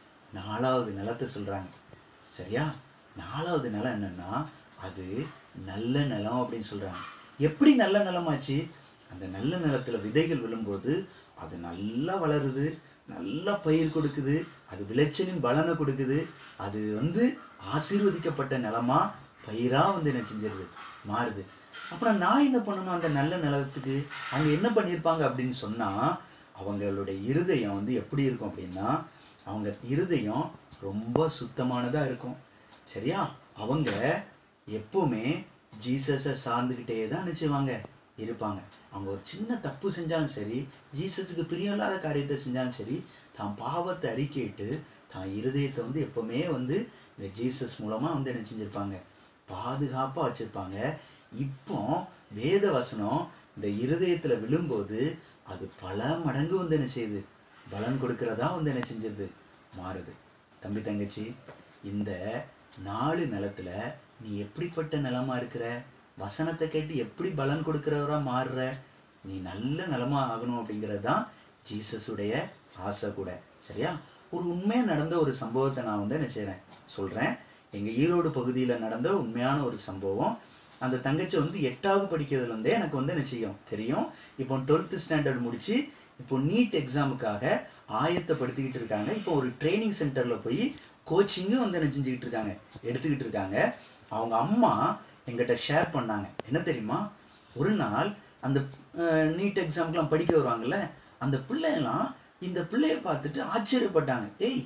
நாலாவது நிலத்தை சொல்றாங்க சரியா நாலாவது நிலம் என்னன்னா அது நல்ல நிலம் அப்படின்னு சொல்றாங்க எப்படி நல்ல நிலமாச்சு அந்த நல்ல நிலத்துல விதைகள் விழும்போது அது நல்லா வளருது நல்லா பயிர் கொடுக்குது அது விளைச்சலின் பலனை கொடுக்குது அது வந்து ஆசீர்வதிக்கப்பட்ட நிலமா பயிரா வந்து என்ன செஞ்சிருது மாறுது அப்புறம் நான் என்ன பண்ணணும் அந்த நல்ல நிலத்துக்கு அவங்க என்ன பண்ணியிருப்பாங்க அப்படின்னு சொன்னா அவங்களுடைய இருதயம் வந்து எப்படி இருக்கும் அப்படின்னா அவங்க இருதயம் ரொம்ப சுத்தமானதா இருக்கும் சரியா அவங்க எப்பவுமே ஜீசஸை சார்ந்துக்கிட்டே தான் நினைச்சுவாங்க இருப்பாங்க அவங்க ஒரு சின்ன தப்பு செஞ்சாலும் சரி ஜீசஸுக்கு பிரியம் இல்லாத காரியத்தை செஞ்சாலும் சரி தான் பாவத்தை அறிக்கையிட்டு தான் இருதயத்தை வந்து எப்பவுமே வந்து இந்த ஜீசஸ் மூலமா வந்து என்ன செஞ்சிருப்பாங்க பாதுகாப்பா வச்சிருப்பாங்க இப்போ வேத வசனம் இந்த இருதயத்துல விழும்போது அது பல மடங்கு வந்து என்ன செய்யுது பலன் கொடுக்கறதா வந்து என்ன செஞ்சது மாறுது தம்பி தங்கச்சி இந்த நாலு நிலத்துல நீ எப்படிப்பட்ட நிலமா இருக்கிற வசனத்தை கேட்டு எப்படி பலன் கொடுக்கிறவரா மாறுற நீ நல்ல நிலமா ஆகணும் அப்படிங்கிறது தான் ஜீசஸுடைய ஆசை கூட சரியா ஒரு உண்மையா நடந்த ஒரு சம்பவத்தை நான் வந்து என்ன செய்றேன் சொல்றேன் எங்க ஈரோடு பகுதியில நடந்த உண்மையான ஒரு சம்பவம் அந்த தங்கச்சி வந்து எட்டாவது படிக்கிறதுல இருந்தே எனக்கு வந்து என்ன செய்யும் தெரியும் இப்போ டுவெல்த் ஸ்டாண்டர்ட் முடிச்சு இப்போ நீட் எக்ஸாமுக்காக ஆயத்தப்படுத்திக்கிட்டு இருக்காங்க இப்போ ஒரு ட்ரைனிங் சென்டர்ல போய் கோச்சிங்கும் வந்து என்ன செஞ்சுக்கிட்டு இருக்காங்க எடுத்துக்கிட்டு இருக்காங்க அவங்க அம்மா எங்கிட்ட ஷேர் பண்ணாங்க என்ன தெரியுமா ஒரு நாள் அந்த நீட் எக்ஸாம்க்குலாம் படிக்க வருவாங்கல்ல அந்த பிள்ளையெல்லாம் இந்த பிள்ளைய பார்த்துட்டு ஆச்சரியப்பட்டாங்க ஏய்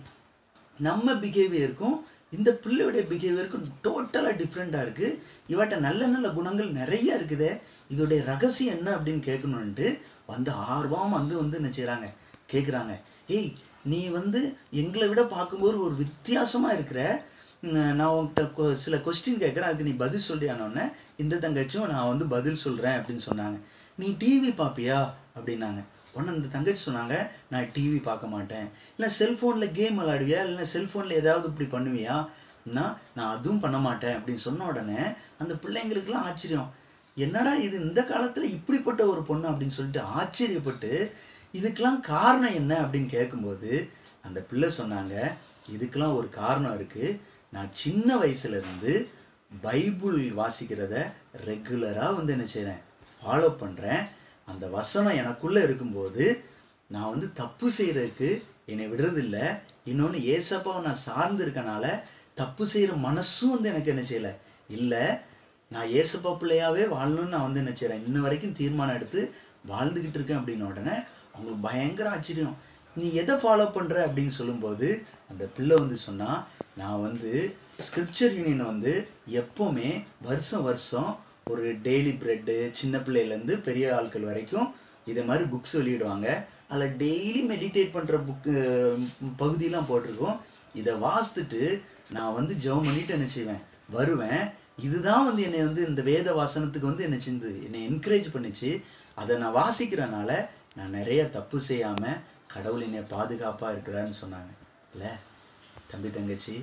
நம்ம பிஹேவியருக்கும் இந்த பிள்ளையுடைய பிஹேவியருக்கும் டோட்டலாக டிஃப்ரெண்ட்டாக இருக்குது இவட்ட நல்ல நல்ல குணங்கள் நிறைய இருக்குதே இதோடைய ரகசியம் என்ன அப்படின்னு கேட்கணுன்ட்டு வந்து ஆர்வம் வந்து வந்து என்ன செய்கிறாங்க கேட்குறாங்க ஏய் நீ வந்து எங்களை விட பார்க்கும்போது ஒரு வித்தியாசமாக இருக்கிற உம், நான் உன்கிட்ட கொ- சில கொஸ்டின் கேட்குறேன் அதுக்கு நீ பதில் சொல்லியானோடனே இந்த தங்கச்சியும் நான் வந்து பதில் சொல்கிறேன் அப்படின்னு சொன்னாங்க நீ டிவி பார்ப்பியா அப்படின்னாங்க உடனே இந்த தங்கச்சி சொன்னாங்க நான் டிவி பார்க்க மாட்டேன் இல்லை செல்ஃபோனில் கேம் விளாடுவியா இல்லை செல்ஃபோனில் ஏதாவது இப்படி பண்ணுவியா நான் நான் அதுவும் பண்ண மாட்டேன் அப்படின்னு சொன்ன உடனே அந்த பிள்ளைங்களுக்கெல்லாம் ஆச்சரியம் என்னடா இது இந்த காலத்தில் இப்படிப்பட்ட ஒரு பொண்ணு அப்படின்னு சொல்லிட்டு ஆச்சரியப்பட்டு இதுக்கெல்லாம் காரணம் என்ன அப்படின்னு கேட்கும்போது அந்த பிள்ளை சொன்னாங்க இதுக்கெல்லாம் ஒரு காரணம் இருக்குது நான் சின்ன வயசுல இருந்து பைபிள் வாசிக்கிறத ரெகுலராக வந்து என்ன செய்கிறேன் ஃபாலோ பண்ணுறேன் அந்த வசனம் எனக்குள்ளே இருக்கும்போது நான் வந்து தப்பு செய்கிறதுக்கு என்னை விடுறதில்ல இன்னொன்று ஏசப்பாவை நான் சார்ந்து இருக்கனால தப்பு செய்கிற மனசும் வந்து எனக்கு என்ன செய்யலை இல்லை நான் ஏசப்பா பிள்ளையாவே வாழணும்னு நான் வந்து என்ன செய்கிறேன் இன்ன வரைக்கும் தீர்மானம் எடுத்து வாழ்ந்துக்கிட்டு இருக்கேன் அப்படின்ன உடனே அவங்களுக்கு பயங்கர ஆச்சரியம் நீ எதை ஃபாலோ பண்ணுற அப்படின்னு சொல்லும்போது அந்த பிள்ளை வந்து சொன்னால் நான் வந்து ஸ்கிரிப்சர் யூனியனை வந்து எப்போவுமே வருஷம் வருஷம் ஒரு டெய்லி பிரெட்டு சின்ன பிள்ளையிலேருந்து பெரிய ஆட்கள் வரைக்கும் இதே மாதிரி புக்ஸ் வெளியிடுவாங்க அதில் டெய்லி மெடிடேட் பண்ணுற புக்கு பகுதியெலாம் போட்டிருக்கோம் இதை வாசித்துட்டு நான் வந்து ஜெபம் பண்ணிட்டு என்ன செய்வேன் வருவேன் இதுதான் வந்து என்னை வந்து இந்த வேத வாசனத்துக்கு வந்து என்ன செஞ்சு என்னை என்கரேஜ் பண்ணுச்சு அதை நான் வாசிக்கிறனால நான் நிறைய தப்பு செய்யாமல் கடவுள் என்னை பாதுகாப்பாக இருக்கிறான்னு சொன்னாங்க இல்லை தம்பி தங்கச்சி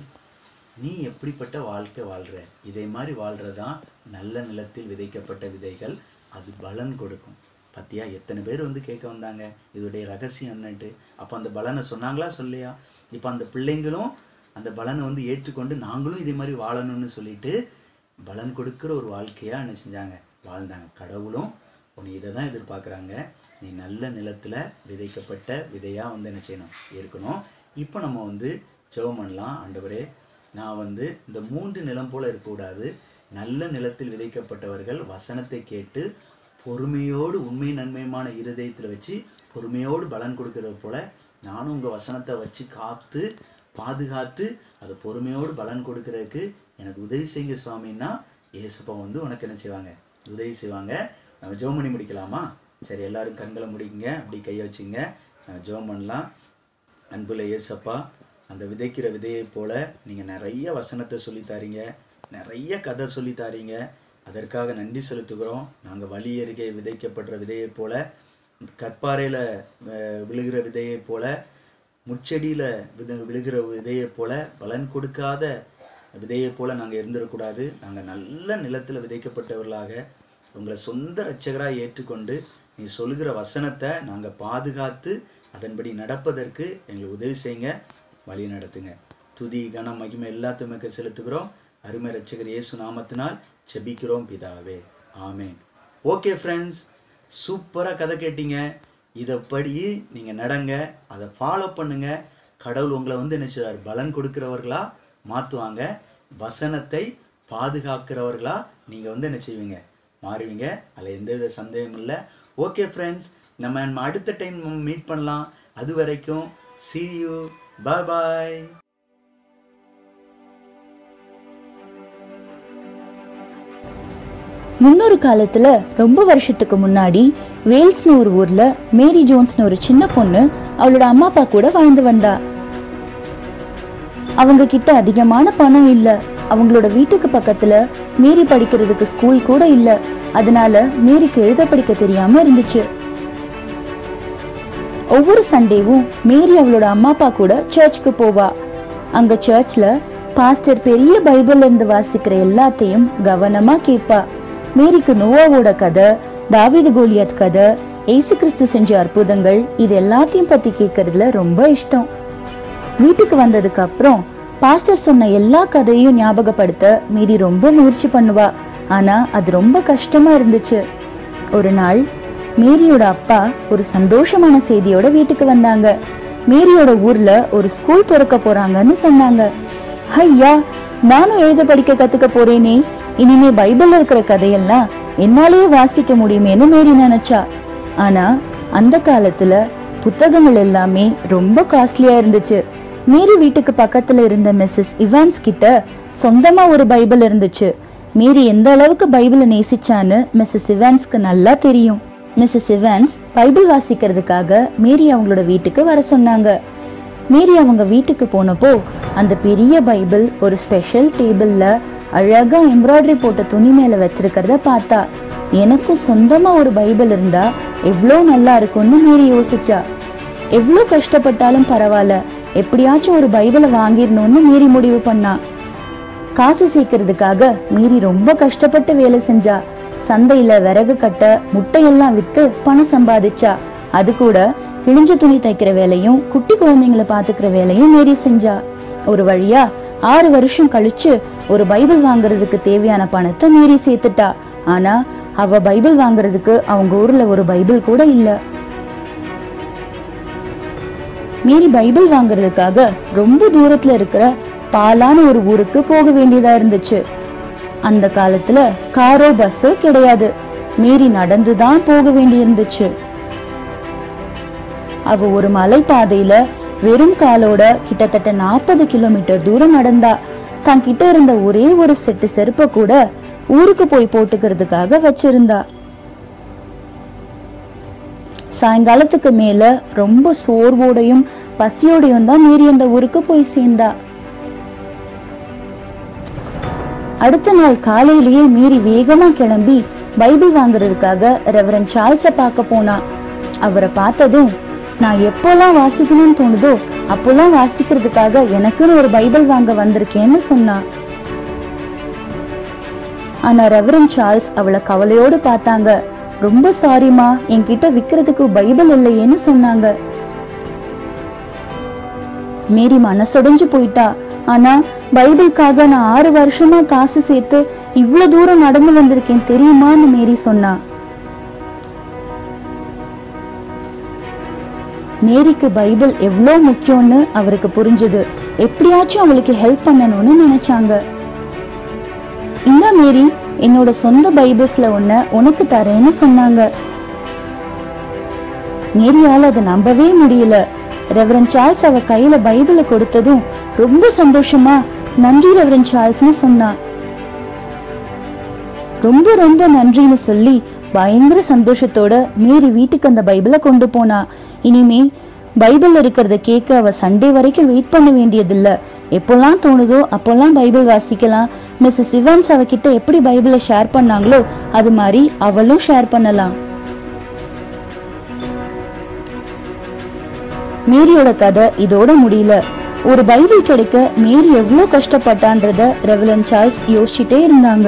நீ எப்படிப்பட்ட வாழ்க்கை வாழ்கிற இதே மாதிரி வாழ்கிறது தான் நல்ல நிலத்தில் விதைக்கப்பட்ட விதைகள் அது பலன் கொடுக்கும் பத்தியா எத்தனை பேர் வந்து கேட்க வந்தாங்க இதோடைய ரகசியம் என்னன்ட்டு அப்போ அந்த பலனை சொன்னாங்களா சொல்லையா இப்போ அந்த பிள்ளைங்களும் அந்த பலனை வந்து ஏற்றுக்கொண்டு நாங்களும் இதே மாதிரி வாழணும்னு சொல்லிட்டு பலன் கொடுக்குற ஒரு வாழ்க்கையாக என்ன செஞ்சாங்க வாழ்ந்தாங்க கடவுளும் உன்னை இதை தான் எதிர்பார்க்குறாங்க நீ நல்ல நிலத்தில் விதைக்கப்பட்ட விதையாக வந்து என்ன செய்யணும் இருக்கணும் இப்போ நம்ம வந்து ஜெபம் பண்ணலாம் ஆண்டவரே நான் வந்து இந்த மூன்று நிலம் போல இருக்கக்கூடாது நல்ல நிலத்தில் விதைக்கப்பட்டவர்கள் வசனத்தை கேட்டு பொறுமையோடு உண்மை நன்மையுமான இருதயத்தில் வச்சு பொறுமையோடு பலன் கொடுக்கறது போல நானும் உங்கள் வசனத்தை வச்சு காத்து பாதுகாத்து அதை பொறுமையோடு பலன் கொடுக்கறதுக்கு எனக்கு உதவி செய்யுங்க சுவாமின்னா ஏசப்பா வந்து உனக்கு என்ன செய்வாங்க உதவி செய்வாங்க நம்ம ஜோம் பண்ணி முடிக்கலாமா சரி எல்லாரும் கண்களை முடிக்குங்க அப்படி கையை வச்சுங்க நம்ம ஜோம் பண்ணலாம் அன்புள்ள ஏசப்பா அந்த விதைக்கிற விதையை போல நீங்கள் நிறைய வசனத்தை சொல்லி தாரீங்க நிறைய கதை சொல்லி தாரீங்க அதற்காக நன்றி செலுத்துகிறோம் நாங்கள் வழி அருகே விதைக்கப்படுற விதையைப் போல கற்பாறையில் விழுகிற விதையைப் போல முச்செடியில் வித விழுகிற விதையைப் போல பலன் கொடுக்காத விதையைப் போல நாங்கள் இருந்துடக்கூடாது நாங்கள் நல்ல நிலத்தில் விதைக்கப்பட்டவர்களாக உங்களை சொந்த இரட்சகராக ஏற்றுக்கொண்டு நீ சொல்கிற வசனத்தை நாங்கள் பாதுகாத்து அதன்படி நடப்பதற்கு எங்களுக்கு உதவி செய்யுங்க வழி நடத்துங்க துதி கனம் மகிமை எல்லாத்துமக்கு செலுத்துகிறோம் அருமை ரட்சகர் இயேசு நாமத்தினால் செபிக்கிறோம் பிதாவே ஆமேன் ஓகே ஃப்ரெண்ட்ஸ் சூப்பராக கதை கேட்டீங்க இதைப்படி நீங்கள் நடங்க அதை ஃபாலோ பண்ணுங்க கடவுள் உங்களை வந்து என்ன செய்வார் பலன் கொடுக்கிறவர்களா மாற்றுவாங்க வசனத்தை பாதுகாக்கிறவர்களா நீங்கள் வந்து என்ன செய்வீங்க மாறுவீங்க அதில் எந்தவித சந்தேகமும் இல்லை ஓகே ஃப்ரெண்ட்ஸ் நம்ம நம்ம அடுத்த டைம் மீட் பண்ணலாம் அது வரைக்கும் see you bye பாய் முன்னொரு காலத்துல ரொம்ப வருஷத்துக்கு முன்னாடி வேல்ஸ்னு ஒரு ஊர்ல மேரி ஜோன்ஸ்னு ஒரு சின்ன பொண்ணு அவளோட அம்மா அப்பா கூட வாழ்ந்து வந்தா அவங்க கிட்ட அதிகமான பணம் இல்ல அவங்களோட வீட்டுக்கு பக்கத்துல மேரி படிக்கிறதுக்கு ஸ்கூல் கூட இல்ல அதனால மேரிக்கு எழுத படிக்க தெரியாம இருந்துச்சு ஒவ்வொரு சண்டேவும் மேரி அவளோட அம்மா அப்பா கூட சர்ச்சுக்கு போவா அங்க சர்ச்ல பாஸ்டர் பெரிய பைபிள்ல இருந்து வாசிக்கிற எல்லாத்தையும் கவனமா கேட்பா மேரிக்கு நோவாவோட கதை தாவீது கோலியாத் கதை ஏசு கிறிஸ்து செஞ்ச அற்புதங்கள் இது எல்லாத்தையும் பத்தி கேட்கறதுல ரொம்ப இஷ்டம் வீட்டுக்கு வந்ததுக்கு அப்புறம் பாஸ்டர் சொன்ன எல்லா கதையும் ஞாபகப்படுத்த மீறி ரொம்ப முயற்சி பண்ணுவா ஆனா அது ரொம்ப கஷ்டமா இருந்துச்சு ஒரு நாள் மேரியோட அப்பா ஒரு சந்தோஷமான செய்தியோட வீட்டுக்கு வந்தாங்க மேரியோட ஊர்ல ஒரு ஸ்கூல் திறக்க போறாங்கன்னு சொன்னாங்க ஐயா நானும் எழுத படிக்க கத்துக்க போறேனே இனிமே பைபிள்ல இருக்கிற கதையெல்லாம் என்னாலேயே வாசிக்க முடியுமேன்னு மேரி நினைச்சா ஆனா அந்த காலத்துல புத்தகங்கள் எல்லாமே ரொம்ப காஸ்ட்லியா இருந்துச்சு மேரி வீட்டுக்கு பக்கத்துல இருந்த மிஸ்ஸஸ் இவான்ஸ் கிட்ட சொந்தமா ஒரு பைபிள் இருந்துச்சு மேரி எந்த அளவுக்கு பைபிளை நேசிச்சான்னு மிஸ்ஸஸ் இவான்ஸ்க்கு நல்லா தெரியும் மிஸ்ஸஸ் இவான்ஸ் பைபிள் வாசிக்கிறதுக்காக மேரி அவங்களோட வீட்டுக்கு வர சொன்னாங்க மேரி அவங்க வீட்டுக்கு போனப்போ அந்த பெரிய பைபிள் ஒரு ஸ்பெஷல் டேபிள்ல அழகா எம்ப்ராய்டரி போட்ட துணி மேல வச்சிருக்கிறத பார்த்தா எனக்கும் சொந்தமா ஒரு பைபிள் இருந்தா எவ்வளோ நல்லா இருக்கும்னு மேரி யோசிச்சா எவ்வளோ கஷ்டப்பட்டாலும் பரவாயில்ல எப்படியாச்சும் ஒரு பைபிளை வாங்கிடணும்னு மீறி முடிவு பண்ணா காசு சேர்க்கறதுக்காக மீறி ரொம்ப கஷ்டப்பட்டு வேலை செஞ்சா சந்தையில விறகு கட்ட முட்டையெல்லாம் வித்து பணம் சம்பாதிச்சா அது கூட கிழிஞ்ச துணி தைக்கிற வேலையும் குட்டி குழந்தைங்களை பாத்துக்கிற வேலையும் மீறி செஞ்சா ஒரு வழியா ஆறு வருஷம் கழிச்சு ஒரு பைபிள் வாங்குறதுக்கு தேவையான பணத்தை மீறி சேர்த்துட்டா ஆனா அவ பைபிள் வாங்குறதுக்கு அவங்க ஊர்ல ஒரு பைபிள் கூட இல்ல மீறி பைபிள் வாங்குறதுக்காக ரொம்ப தூரத்துல இருக்கிற பாலான ஒரு ஊருக்கு போக வேண்டியதா இருந்துச்சு அந்த காலத்துல காரோ பஸ்ஸோ கிடையாது மீறி நடந்துதான் போக வேண்டியிருந்துச்சு அவ ஒரு மலைப்பாதையில வெறும் காலோட கிட்டத்தட்ட நாற்பது கிலோமீட்டர் தூரம் நடந்தா தான் கிட்ட இருந்த ஒரே ஒரு செட்டு செருப்ப கூட ஊருக்கு போய் போட்டுக்கிறதுக்காக வச்சிருந்தா சாயங்காலத்துக்கு மேல ரொம்ப சோர்வோடையும் பசியோடையும் தான் மீறி அந்த ஊருக்கு போய் சேர்ந்தா அடுத்த நாள் காலையிலேயே மீறி வேகமா கிளம்பி பைபிள் வாங்குறதுக்காக ரெவரன் சார்ல்ஸ பார்க்க போனா அவரை பார்த்ததும் நான் எப்போல்லாம் வாசிக்கணும்னு தோணுதோ அப்போல்லாம் வாசிக்கிறதுக்காக எனக்குன்னு ஒரு பைபிள் வாங்க வந்திருக்கேன்னு சொன்னா ஆனா ரெவரன் சார்ல்ஸ் அவளை கவலையோடு பார்த்தாங்க ரொம்ப சாரிமா என்கிட்ட விக்கிறதுக்கு பைபிள் இல்லையேன்னு சொன்னாங்க மேரி மனசொடைஞ்சு போயிட்டா ஆனா பைபிளுக்காக நான் ஆறு வருஷமா காசு சேர்த்து இவ்ளோ தூரம் நடந்து வந்திருக்கேன் தெரியுமான்னு மேரி சொன்னா மேரிக்கு பைபிள் எவ்வளோ முக்கியம்னு அவருக்கு புரிஞ்சது எப்படியாச்சும் அவளுக்கு ஹெல்ப் பண்ணணும்னு நினைச்சாங்க இந்த மேரி என்னோட சொந்த பைபிள்ஸ்ல ஒன்ன உனக்கு தரேன்னு சொன்னாங்க மேரியால அதை நம்பவே முடியல ரெவரன் சார்ல்ஸ் அவ கையில பைபிளை கொடுத்ததும் ரொம்ப சந்தோஷமா நன்றி ரெவரன் சார்ல்ஸ்னு சொன்னா ரொம்ப ரொம்ப நன்றின்னு சொல்லி பயங்கர சந்தோஷத்தோட மேரி வீட்டுக்கு அந்த பைபிளை கொண்டு போனா இனிமே பைபிள் இருக்கிறத கேட்க அவ சண்டே வரைக்கும் வெயிட் பண்ண வேண்டியதில்ல எப்போல்லாம் தோணுதோ அப்போல்லாம் பைபிள் வாசிக்கலாம் மிஸ்ஸஸ் இவான்ஸ் அவகிட்ட எப்படி பைபிளை ஷேர் பண்ணாங்களோ அது மாதிரி அவளும் ஷேர் பண்ணலாம் மேரியோட கதை இதோட முடியல ஒரு பைபிள் கிடைக்க மேரி எவ்வளோ கஷ்டப்பட்டான்றத ரெவலன் சார்ல்ஸ் யோசிச்சுட்டே இருந்தாங்க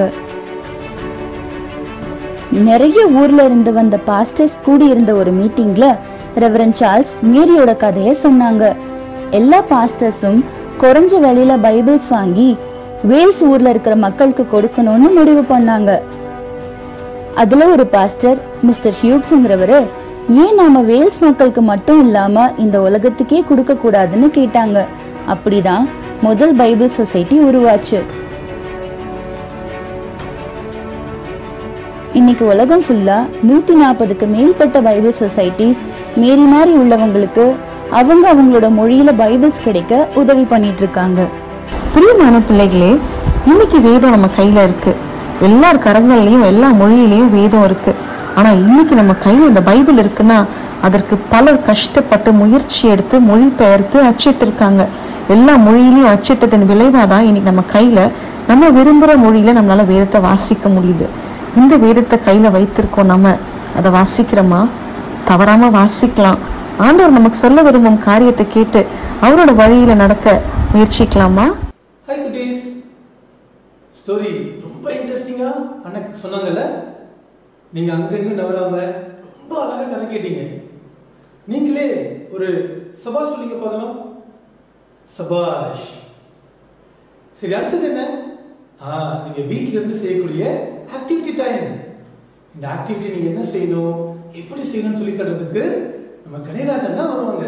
நிறைய ஊர்ல இருந்து வந்த பாஸ்டர்ஸ் கூடி இருந்த ஒரு மீட்டிங்ல ரெவரன் சார்ல்ஸ் மேரியோட கதைய சொன்னாங்க எல்லா பாஸ்டர்ஸும் குறைஞ்ச விலையில பைபிள்ஸ் வாங்கி வேல்ஸ் ஊர்ல இருக்கிற மக்களுக்கு கொடுக்கணும்னு முடிவு பண்ணாங்க அதுல ஒரு பாஸ்டர் மிஸ்டர் ஹியூக்ஸ்ங்கிறவரு ஏன் நாம வேல்ஸ் மக்களுக்கு மட்டும் இல்லாம இந்த உலகத்துக்கே கொடுக்க கூடாதுன்னு கேட்டாங்க அப்படிதான் முதல் பைபிள் சொசைட்டி உருவாச்சு இன்னைக்கு உலகம் ஃபுல்லா நூத்தி நாற்பதுக்கு மேற்பட்ட பைபிள் சொசைட்டிஸ் மேரி மாதிரி உள்ளவங்களுக்கு அவங்க அவங்களோட மொழியில பைபிள்ஸ் கிடைக்க உதவி பண்ணிட்டு இருக்காங்க பிரியமான பிள்ளைகளே இன்னைக்கு வேதம் நம்ம கையில இருக்கு எல்லார் கரங்கள்லயும் எல்லா மொழியிலயும் வேதம் இருக்கு ஆனா இன்னைக்கு நம்ம கையில இந்த பைபிள் இருக்குன்னா அதற்கு பலர் கஷ்டப்பட்டு முயற்சி எடுத்து மொழிபெயர்த்து அச்சிட்டு இருக்காங்க எல்லா மொழியிலையும் அச்சிட்டதன் விளைவாதான் இன்னைக்கு நம்ம கையில நம்ம விரும்புற மொழியில நம்மளால வேதத்தை வாசிக்க முடியுது இந்த வேதத்தை கையில வைத்திருக்கோம் நம்ம அதை வாசிக்கிறோமா தவறாம வாசிக்கலாம் ஆண்டவர் நமக்கு சொல்ல விரும்பும் காரியத்தை கேட்டு அவரோட வழியில நடக்க முயற்சிக்கலாமா ஹாய் குட்டீஸ் ஸ்டோரி ரொம்ப இன்ட்ரெஸ்டிங்கா அண்ணா சொன்னாங்கல்ல நீங்க அங்கங்க நவராம ரொம்ப அழகா கதை கேட்டீங்க நீங்களே ஒரு சபாஷ் சொல்லிங்க பார்க்கலாம் சபாஷ் சரி அடுத்தது என்ன ஆ நீங்க வீட்ல இருந்து செய்யக்கூடிய ஆக்டிவிட்டி டைம் இந்த ஆக்டிவிட்டி நீங்க என்ன செய்யணும் எப்படி செய்யணும்னு சொல்லி தர்றதுக்கு நம்ம கணிராஜன் தான் வருவாங்க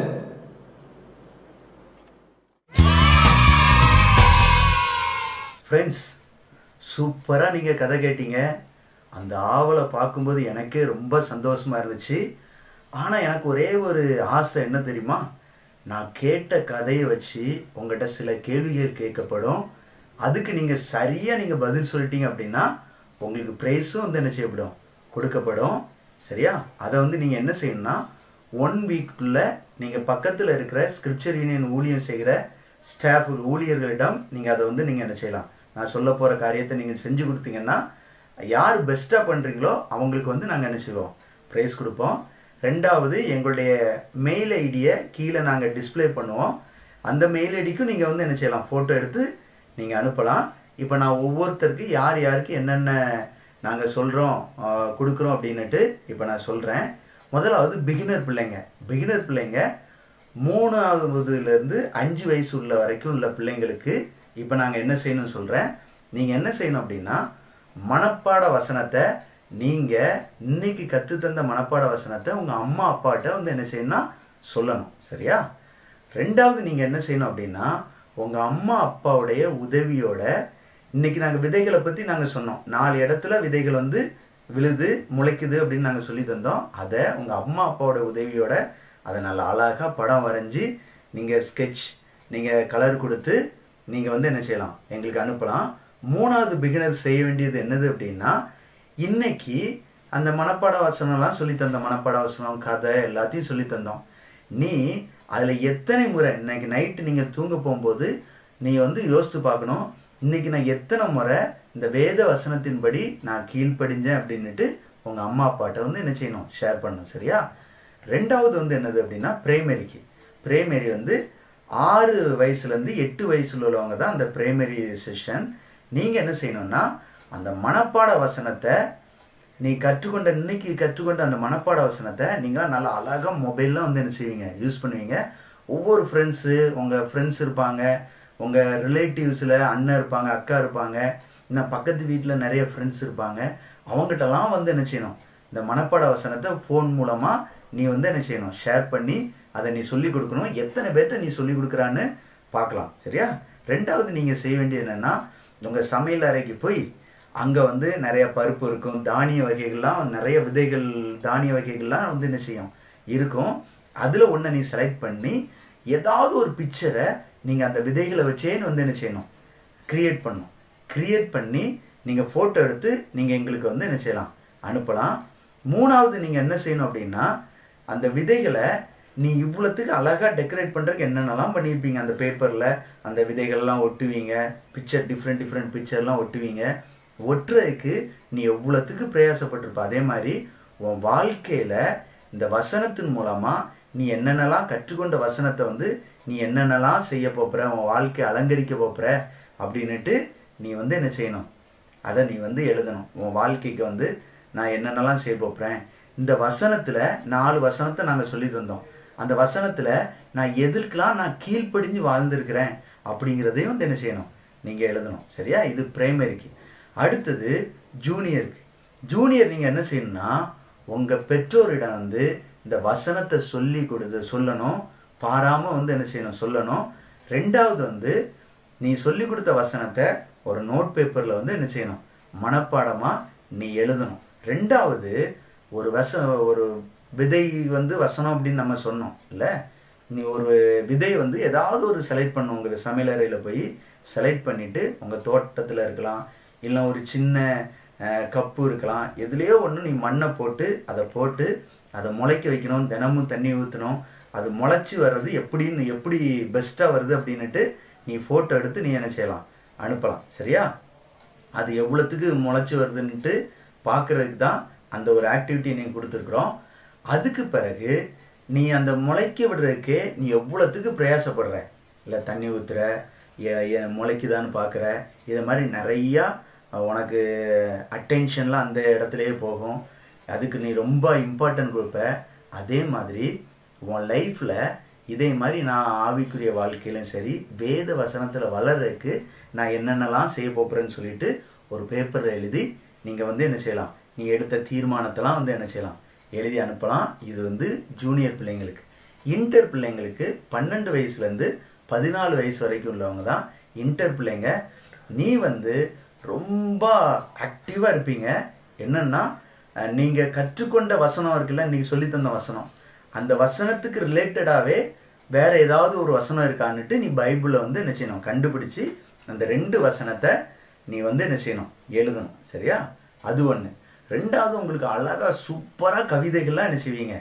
ஃப்ரெண்ட்ஸ் சூப்பராக நீங்கள் கதை கேட்டீங்க அந்த ஆவலை பார்க்கும்போது எனக்கே ரொம்ப சந்தோஷமாக இருந்துச்சு ஆனால் எனக்கு ஒரே ஒரு ஆசை என்ன தெரியுமா நான் கேட்ட கதையை வச்சு உங்கள்கிட்ட சில கேள்விகள் கேட்கப்படும் அதுக்கு நீங்கள் சரியாக நீங்கள் பதில் சொல்லிட்டீங்க அப்படின்னா உங்களுக்கு ப்ரைஸும் வந்து என்ன செய்யப்படும் கொடுக்கப்படும் சரியா அதை வந்து நீங்கள் என்ன செய்யணும்னா ஒன் வீக்குள்ளே நீங்கள் பக்கத்தில் இருக்கிற ஸ்கிரிப்சர் யூனியன் ஊழியம் செய்கிற ஸ்டாஃப் ஊழியர்களிடம் நீங்கள் அதை வந்து நீங்கள் என்ன செய்யலாம் நான் சொல்ல போகிற காரியத்தை நீங்கள் செஞ்சு கொடுத்தீங்கன்னா யார் பெஸ்ட்டாக பண்ணுறீங்களோ அவங்களுக்கு வந்து நாங்கள் என்ன செய்வோம் ப்ரைஸ் கொடுப்போம் ரெண்டாவது எங்களுடைய மெயில் ஐடியை கீழே நாங்கள் டிஸ்ப்ளே பண்ணுவோம் அந்த மெயில் ஐடிக்கும் நீங்கள் வந்து என்ன செய்யலாம் ஃபோட்டோ எடுத்து நீங்கள் அனுப்பலாம் இப்போ நான் ஒவ்வொருத்தருக்கு யார் யாருக்கு என்னென்ன நாங்கள் சொல்கிறோம் கொடுக்குறோம் அப்படின்னுட்டு இப்போ நான் சொல்கிறேன் முதலாவது பிகினர் பிள்ளைங்க பிகினர் பிள்ளைங்க மூணாவதுலேருந்து அஞ்சு வயசு உள்ள வரைக்கும் உள்ள பிள்ளைங்களுக்கு இப்போ நாங்கள் என்ன செய்யணும்னு சொல்கிறேன் நீங்கள் என்ன செய்யணும் அப்படின்னா மனப்பாட வசனத்தை நீங்கள் இன்னைக்கு கற்று தந்த மனப்பாட வசனத்தை உங்கள் அம்மா அப்பாட்ட வந்து என்ன செய்யணும்னா சொல்லணும் சரியா ரெண்டாவது நீங்கள் என்ன செய்யணும் அப்படின்னா உங்கள் அம்மா அப்பாவுடைய உதவியோட இன்னைக்கு நாங்கள் விதைகளை பற்றி நாங்கள் சொன்னோம் நாலு இடத்துல விதைகள் வந்து விழுது முளைக்குது அப்படின்னு நாங்கள் சொல்லி தந்தோம் அதை உங்கள் அம்மா அப்பாவோட உதவியோட அதை நல்லா அழகாக படம் வரைஞ்சி நீங்கள் ஸ்கெட்ச் நீங்கள் கலர் கொடுத்து நீங்கள் வந்து என்ன செய்யலாம் எங்களுக்கு அனுப்பலாம் மூணாவது பிகினர் செய்ய வேண்டியது என்னது அப்படின்னா இன்னைக்கு அந்த மனப்பாட வசனம்லாம் சொல்லி தந்த மனப்பாட வசனம் கதை எல்லாத்தையும் சொல்லி தந்தோம் நீ அதில் எத்தனை முறை இன்னைக்கு நைட்டு நீங்கள் தூங்க போகும்போது நீ வந்து யோசித்து பார்க்கணும் இன்னைக்கு நான் எத்தனை முறை இந்த வேத வசனத்தின்படி நான் கீழ்ப்படிஞ்சேன் அப்படின்னுட்டு உங்கள் அம்மா அப்பாட்ட வந்து என்ன செய்யணும் ஷேர் பண்ணணும் சரியா ரெண்டாவது வந்து என்னது அப்படின்னா பிரைமரிக்கு பிரைமரி வந்து ஆறு வயசுலேருந்து எட்டு வயசுல உள்ளவங்க தான் அந்த பிரைமரி செஷன் நீங்கள் என்ன செய்யணும்னா அந்த மனப்பாட வசனத்தை நீ கற்றுக்கொண்ட இன்னைக்கு கற்றுக்கொண்ட அந்த மனப்பாட வசனத்தை நீங்கள் நல்லா அழகாக மொபைலில் வந்து என்ன செய்வீங்க யூஸ் பண்ணுவீங்க ஒவ்வொரு ஃப்ரெண்ட்ஸு உங்கள் ஃப்ரெண்ட்ஸ் இருப்பாங்க உங்கள் ரிலேட்டிவ்ஸில் அண்ணன் இருப்பாங்க அக்கா இருப்பாங்க இன்னும் பக்கத்து வீட்டில் நிறைய ஃப்ரெண்ட்ஸ் இருப்பாங்க அவங்ககிட்டலாம் வந்து என்ன செய்யணும் இந்த மனப்பாட வசனத்தை ஃபோன் மூலமாக நீ வந்து என்ன செய்யணும் ஷேர் பண்ணி அதை நீ சொல்லி கொடுக்கணும் எத்தனை பேர்கிட்ட நீ சொல்லி கொடுக்குறான்னு பார்க்கலாம் சரியா ரெண்டாவது நீங்கள் செய்ய வேண்டியது என்னென்னா உங்கள் சமையல் அறைக்கு போய் அங்கே வந்து நிறைய பருப்பு இருக்கும் தானிய வகைகள்லாம் நிறைய விதைகள் தானிய வகைகள்லாம் வந்து என்ன செய்யும் இருக்கும் அதில் ஒன்றை நீ செலக்ட் பண்ணி ஏதாவது ஒரு பிக்சரை நீங்கள் அந்த விதைகளை வச்சே வந்து என்ன செய்யணும் க்ரியேட் பண்ணணும் க்ரியேட் பண்ணி நீங்கள் ஃபோட்டோ எடுத்து நீங்கள் எங்களுக்கு வந்து என்ன செய்யலாம் அனுப்பலாம் மூணாவது நீங்கள் என்ன செய்யணும் அப்படின்னா அந்த விதைகளை நீ இவ்வளோத்துக்கு அழகாக டெக்கரேட் பண்ணுறதுக்கு என்னென்னலாம் பண்ணியிருப்பீங்க அந்த பேப்பரில் அந்த விதைகள்லாம் ஒட்டுவீங்க பிக்சர் டிஃப்ரெண்ட் டிஃப்ரெண்ட் பிக்சர்லாம் ஒட்டுவீங்க ஒட்டுறதுக்கு நீ எவ்வளோத்துக்கு பிரயாசப்பட்டிருப்ப அதே மாதிரி உன் வாழ்க்கையில் இந்த வசனத்தின் மூலமாக நீ என்னென்னலாம் கற்றுக்கொண்ட வசனத்தை வந்து நீ என்னென்னலாம் செய்ய போகிற உன் வாழ்க்கையை அலங்கரிக்க போகிற அப்படின்னுட்டு நீ வந்து என்ன செய்யணும் அதை நீ வந்து எழுதணும் உன் வாழ்க்கைக்கு வந்து நான் என்னென்னலாம் செய்ய போகிறேன் இந்த வசனத்தில் நாலு வசனத்தை நாங்கள் சொல்லி தந்தோம் அந்த வசனத்தில் நான் எதற்கெல்லாம் நான் கீழ்ப்படிஞ்சு வாழ்ந்திருக்கிறேன் அப்படிங்கிறதையும் வந்து என்ன செய்யணும் நீங்கள் எழுதணும் சரியா இது பிரைமரிக்கு அடுத்தது ஜூனியருக்கு ஜூனியர் நீங்கள் என்ன செய்யணும்னா உங்கள் பெற்றோரிடம் வந்து இந்த வசனத்தை சொல்லி கொடுத்து சொல்லணும் பாராமல் வந்து என்ன செய்யணும் சொல்லணும் ரெண்டாவது வந்து நீ சொல்லி கொடுத்த வசனத்தை ஒரு நோட் பேப்பரில் வந்து என்ன செய்யணும் மனப்பாடமாக நீ எழுதணும் ரெண்டாவது ஒரு வச ஒரு விதை வந்து வசனம் அப்படின்னு நம்ம சொன்னோம் இல்லை நீ ஒரு விதை வந்து ஏதாவது ஒரு செலக்ட் பண்ணும் உங்கள் சமையலறையில் போய் செலக்ட் பண்ணிவிட்டு உங்கள் தோட்டத்தில் இருக்கலாம் இல்லை ஒரு சின்ன கப்பு இருக்கலாம் எதுலேயோ ஒன்று நீ மண்ணை போட்டு அதை போட்டு அதை முளைக்க வைக்கணும் தினமும் தண்ணி ஊற்றணும் அது முளைச்சி வர்றது எப்படின்னு எப்படி பெஸ்ட்டாக வருது அப்படின்னுட்டு நீ ஃபோட்டோ எடுத்து நீ என்ன செய்யலாம் அனுப்பலாம் சரியா அது எவ்வளோத்துக்கு முளைச்சி வருதுன்ட்டு பார்க்குறதுக்கு தான் அந்த ஒரு ஆக்டிவிட்டி நீங்கள் கொடுத்துருக்குறோம் அதுக்கு பிறகு நீ அந்த முளைக்க விடுறதுக்கு நீ எவ்வளோத்துக்கு பிரயாசப்படுற இல்லை தண்ணி ஊற்றுற முளைக்குதான்னு பார்க்குற இது மாதிரி நிறையா உனக்கு அட்டென்ஷன்லாம் அந்த இடத்துலையே போகும் அதுக்கு நீ ரொம்ப இம்பார்ட்டன்ட் கொடுப்ப அதே மாதிரி உன் லைஃப்பில் இதே மாதிரி நான் ஆவிக்குரிய வாழ்க்கையிலும் சரி வேத வசனத்தில் வளர்றதுக்கு நான் என்னென்னலாம் செய்ய போகிறேன்னு சொல்லிட்டு ஒரு பேப்பரில் எழுதி நீங்கள் வந்து என்ன செய்யலாம் நீ எடுத்த தீர்மானத்தெல்லாம் வந்து என்ன செய்யலாம் எழுதி அனுப்பலாம் இது வந்து ஜூனியர் பிள்ளைங்களுக்கு இன்டர் பிள்ளைங்களுக்கு பன்னெண்டு வயசுலேருந்து பதினாலு வயசு வரைக்கும் உள்ளவங்க தான் இன்டர் பிள்ளைங்க நீ வந்து ரொம்ப ஆக்டிவாக இருப்பீங்க என்னென்னா நீங்கள் கற்றுக்கொண்ட வசனம் இருக்குல்ல நீங்கள் சொல்லித்தந்த வசனம் அந்த வசனத்துக்கு ரிலேட்டடாகவே வேற ஏதாவது ஒரு வசனம் இருக்கான்னுட்டு நீ பைபிளை வந்து என்ன செய்யணும் கண்டுபிடிச்சி அந்த ரெண்டு வசனத்தை நீ வந்து என்ன செய்யணும் எழுதணும் சரியா அது ஒன்று ரெண்டாவது உங்களுக்கு அழகாக சூப்பராக கவிதைகள்லாம் என்ன செய்வீங்க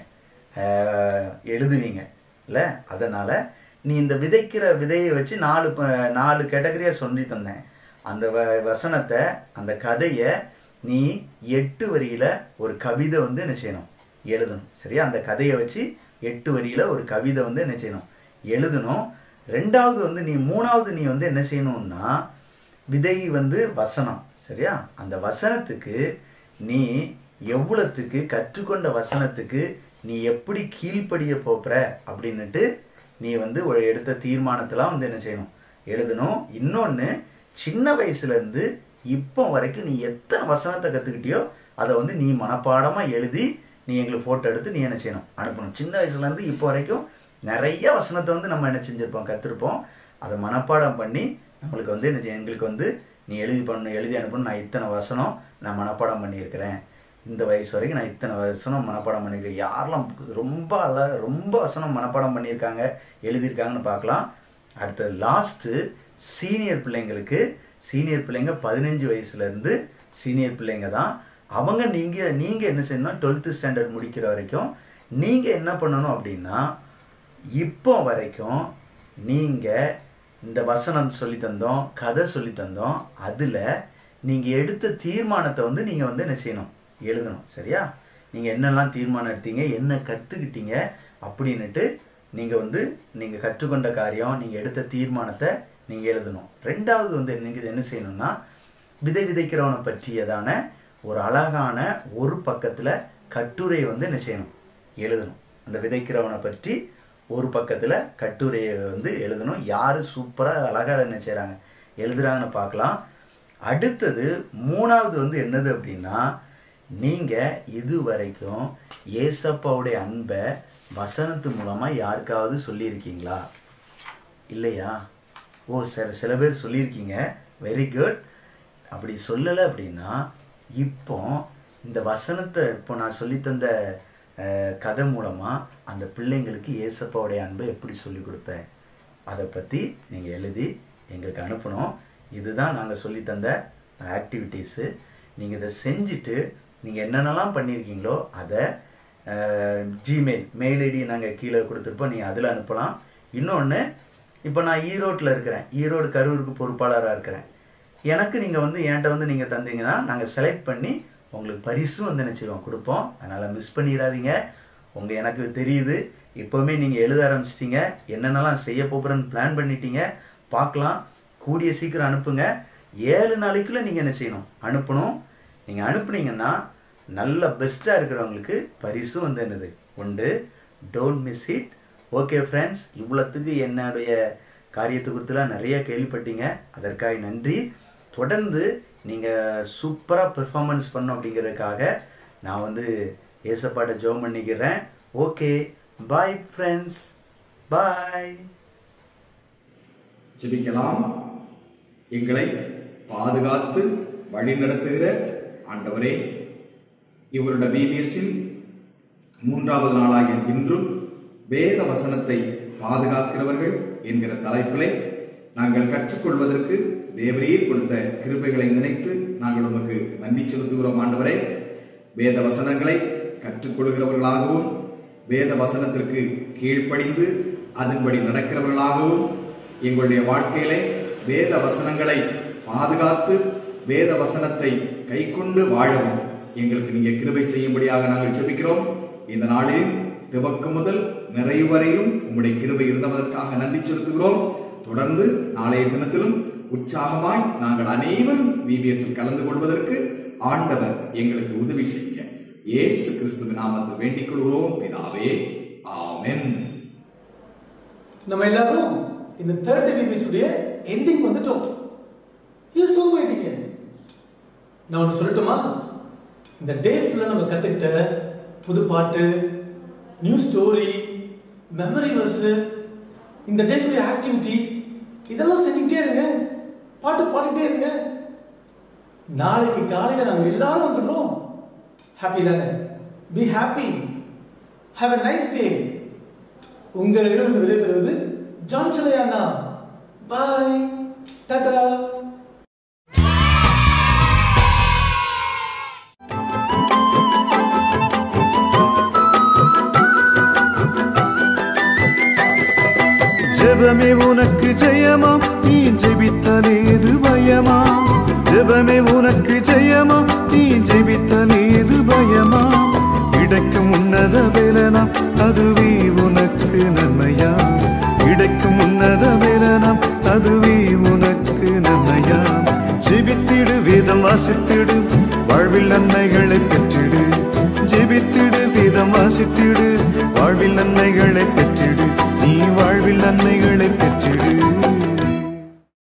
எழுதுவீங்க இல்லை அதனால் நீ இந்த விதைக்கிற விதையை வச்சு நாலு நாலு கேட்டகரியாக சொல்லி தந்தேன் அந்த வ வசனத்தை அந்த கதையை நீ எட்டு வரியில் ஒரு கவிதை வந்து என்ன செய்யணும் எழுதணும் சரியா அந்த கதையை வச்சு எட்டு வரியில் ஒரு கவிதை வந்து என்ன செய்யணும் எழுதணும் ரெண்டாவது வந்து நீ மூணாவது நீ வந்து என்ன செய்யணும்னா விதை வந்து வசனம் சரியா அந்த வசனத்துக்கு நீ எவ்வளத்துக்கு கற்றுக்கொண்ட வசனத்துக்கு நீ எப்படி கீழ்ப்படிய போகிற அப்படின்னுட்டு நீ வந்து ஒரு எடுத்த தீர்மானத்தெல்லாம் வந்து என்ன செய்யணும் எழுதணும் இன்னொன்று சின்ன வயசுலேருந்து இப்போ வரைக்கும் நீ எத்தனை வசனத்தை கற்றுக்கிட்டியோ அதை வந்து நீ மனப்பாடமாக எழுதி நீ எங்களுக்கு ஃபோட்டோ எடுத்து நீ என்ன செய்யணும் அனுப்பணும் சின்ன வயசுலேருந்து இப்போ வரைக்கும் நிறைய வசனத்தை வந்து நம்ம என்ன செஞ்சுருப்போம் கற்றுருப்போம் அதை மனப்பாடம் பண்ணி நம்மளுக்கு வந்து என்ன செய்ய- எங்களுக்கு வந்து நீ எழுதி பண்ணு எழுதி அனுப்பணும் நான் இத்தனை வசனம் நான் மனப்பாடம் பண்ணியிருக்கிறேன் இந்த வயசு வரைக்கும் நான் இத்தனை வசனம் மனப்பாடம் பண்ணியிருக்கேன் யாரெல்லாம் ரொம்ப அழ ரொம்ப வசனம் மனப்பாடம் பண்ணியிருக்காங்க எழுதியிருக்காங்கன்னு பார்க்கலாம் அடுத்தது லாஸ்ட்டு சீனியர் பிள்ளைங்களுக்கு சீனியர் பிள்ளைங்க பதினஞ்சு வயசுலேருந்து சீனியர் பிள்ளைங்க தான் அவங்க நீங்கள் நீங்கள் என்ன செய்யணும் டுவெல்த்து ஸ்டாண்டர்ட் முடிக்கிற வரைக்கும் நீங்கள் என்ன பண்ணணும் அப்படின்னா இப்போ வரைக்கும் நீங்கள் இந்த வசனம் சொல்லி தந்தோம் கதை சொல்லி தந்தோம் அதில் நீங்கள் எடுத்த தீர்மானத்தை வந்து நீங்கள் வந்து என்ன செய்யணும் எழுதணும் சரியா நீங்கள் என்னெல்லாம் தீர்மானம் எடுத்தீங்க என்ன கற்றுக்கிட்டீங்க அப்படின்னுட்டு நீங்கள் வந்து நீங்கள் கற்றுக்கொண்ட காரியம் நீங்கள் எடுத்த தீர்மானத்தை நீங்கள் எழுதணும் ரெண்டாவது வந்து நீங்கள் என்ன செய்யணும்னா விதை விதைக்கிறவனை பற்றியதான ஒரு அழகான ஒரு பக்கத்தில் கட்டுரையை வந்து என்ன செய்யணும் எழுதணும் அந்த விதைக்கிறவனை பற்றி ஒரு பக்கத்தில் கட்டுரையை வந்து எழுதணும் யார் சூப்பராக அழகாக என்ன செய்கிறாங்க எழுதுறாங்கன்னு பார்க்கலாம் அடுத்தது மூணாவது வந்து என்னது அப்படின்னா நீங்கள் இது வரைக்கும் ஏசப்பாவுடைய அன்பை வசனத்து மூலமாக யாருக்காவது சொல்லியிருக்கீங்களா இல்லையா ஓ சில சில பேர் சொல்லியிருக்கீங்க வெரி குட் அப்படி சொல்லலை அப்படின்னா இப்போ இந்த வசனத்தை இப்போ நான் சொல்லித்தந்த அஹ், கதை மூலமாக அந்த பிள்ளைங்களுக்கு ஏசப்பாவுடைய அன்பை எப்படி சொல்லிக் கொடுப்பேன் அதை பற்றி நீங்கள் எழுதி எங்களுக்கு அனுப்பணும் இதுதான் நாங்கள் சொல்லித்தந்த ஆக்டிவிட்டீஸு நீங்கள் இதை செஞ்சுட்டு நீங்கள் என்னென்னலாம் பண்ணியிருக்கீங்களோ அதை ஜிமெயில் மெயில் ஐடி நாங்கள் கீழே கொடுத்துருப்போம் நீங்கள் அதில் அனுப்பலாம் இன்னொன்று இப்போ நான் ஈரோட்டில் இருக்கிறேன் ஈரோடு கரூருக்கு பொறுப்பாளராக இருக்கிறேன் எனக்கு நீங்கள் வந்து என்கிட்ட வந்து நீங்கள் தந்தீங்கன்னா நாங்கள் செலக்ட் பண்ணி உங்களுக்கு பரிசும் வந்து என்ன செய்வோம் கொடுப்போம் அதனால் மிஸ் பண்ணிடாதீங்க உங்கள் எனக்கு தெரியுது இப்போவுமே நீங்கள் எழுத ஆரம்பிச்சிட்டீங்க என்னென்னலாம் செய்ய போகிறேன்னு பிளான் பண்ணிட்டீங்க பார்க்கலாம் கூடிய சீக்கிரம் அனுப்புங்க ஏழு நாளைக்குள்ளே நீங்கள் என்ன செய்யணும் அனுப்பணும் நீங்கள் அனுப்புனீங்கன்னா நல்ல பெஸ்ட்டாக இருக்கிறவங்களுக்கு பரிசும் வந்து என்னது உண்டு don't miss it okay friends இவ்வளோத்துக்கு என்னுடைய காரியத்தை குறித்துலாம் நிறைய கேள்விப்பட்டீங்க அதற்காக நன்றி தொடர்ந்து நீங்கள் சூப்பராக பெர்ஃபார்மன்ஸ் பண்ணோம் அப்படிங்கிறதுக்காக நான் வந்து ஏசப்பாட்ட ஜோம் பண்ணிக்கிறேன் ஓகே பாய் ஃப்ரெண்ட்ஸ் பாய் ஜெபிக்கலாம் எங்களை பாதுகாத்து வழி நடத்துகிற ஆண்டவரே இவருடைய பிபிஎஸ்ஸில் மூன்றாவது நாளாகிய இன்றும் வேத வசனத்தை பாதுகாக்கிறவர்கள் என்கிற தலைப்பிலே நாங்கள் கற்றுக்கொள்வதற்கு தேவரீர் கொடுத்த கிருபைகளை நினைத்து நாங்கள் உமக்கு நன்றி செலுத்துகிறோம் ஆண்டவரே வேத வசனங்களை கற்றுக்கொள்கிறவர்களாகவும் வேத வசனத்திற்கு கீழ்ப்படிந்து அதன்படி நடக்கிறவர்களாகவும் எங்களுடைய வாழ்க்கையிலே வேத வசனங்களை பாதுகாத்து வேத வசனத்தை கைக்கொண்டு வாழவும் எங்களுக்கு நீங்க கிருபை செய்யும்படியாக நாங்கள் ஜெபிக்கிறோம் இந்த நாளில் துவக்கம் முதல் நிறைவு வரையிலும் உம்முடைய கிருபை இருந்ததற்காக நன்றி செலுத்துகிறோம் தொடர்ந்து நாளைய தினத்திலும் உற்சாகமாய் நாங்கள் அனைவரும் பிபிஎஸ் கலந்து கொள்வதற்கு ஆண்டவர் எங்களுக்கு உதவி செய்ய இயேசு கிறிஸ்துவின் நாமத்தில் வேண்டிக் கொள்கிறோம் பிதாவே ஆமென் நம்ம எல்லாரும் இந்த தேர்ட் பிபிஎஸ் உடைய எண்டிங் வந்துட்டோம் இது ஸ்லோ போயிட்டீங்க நான் ஒன்று சொல்லட்டுமா இந்த டே ஃபுல்லாக நம்ம கற்றுக்கிட்ட புது பாட்டு நியூ ஸ்டோரி மெமரி வர்ஸு இந்த டேக்குரிய ஆக்டிவிட்டி இதெல்லாம் செஞ்சுக்கிட்டே இருங்க பாட்டு பாடிக்கிட்டே இருங்க நாளைக்கு காலையில் நம்ம எல்லாரும் வந்துடுறோம் ஹாப்பி தானே be happy have a nice day உங்களிடம் விடைபெறுவது ஜான் சிலையாண்ணா பாய் டாடா ஜெபமே உனக்கு ஜெயமாம் நீ ஜெபித்தலேது பயமாம் ஜெபமே உனக்கு ஜெயமாம் நீ ஜெபித்தலேது பயமாம் கிடைக்கும் உன்னத வேலனாம் அதுவே உனக்கு நன்மையாம் கிடைக்கும் உன்னத வேலனாம் அதுவே உனக்கு நன்மையாம் ஜெபித்திடு வேதம் வாசித்திடு வாழ்வில் நன்மைகளை பெற்றிடு ஜெபித்திடு வேதம் வாசித்திடு வாழ்வில் நன்மைகளை பெற்றிடு நீ வாழ்வில் நன்மைகளை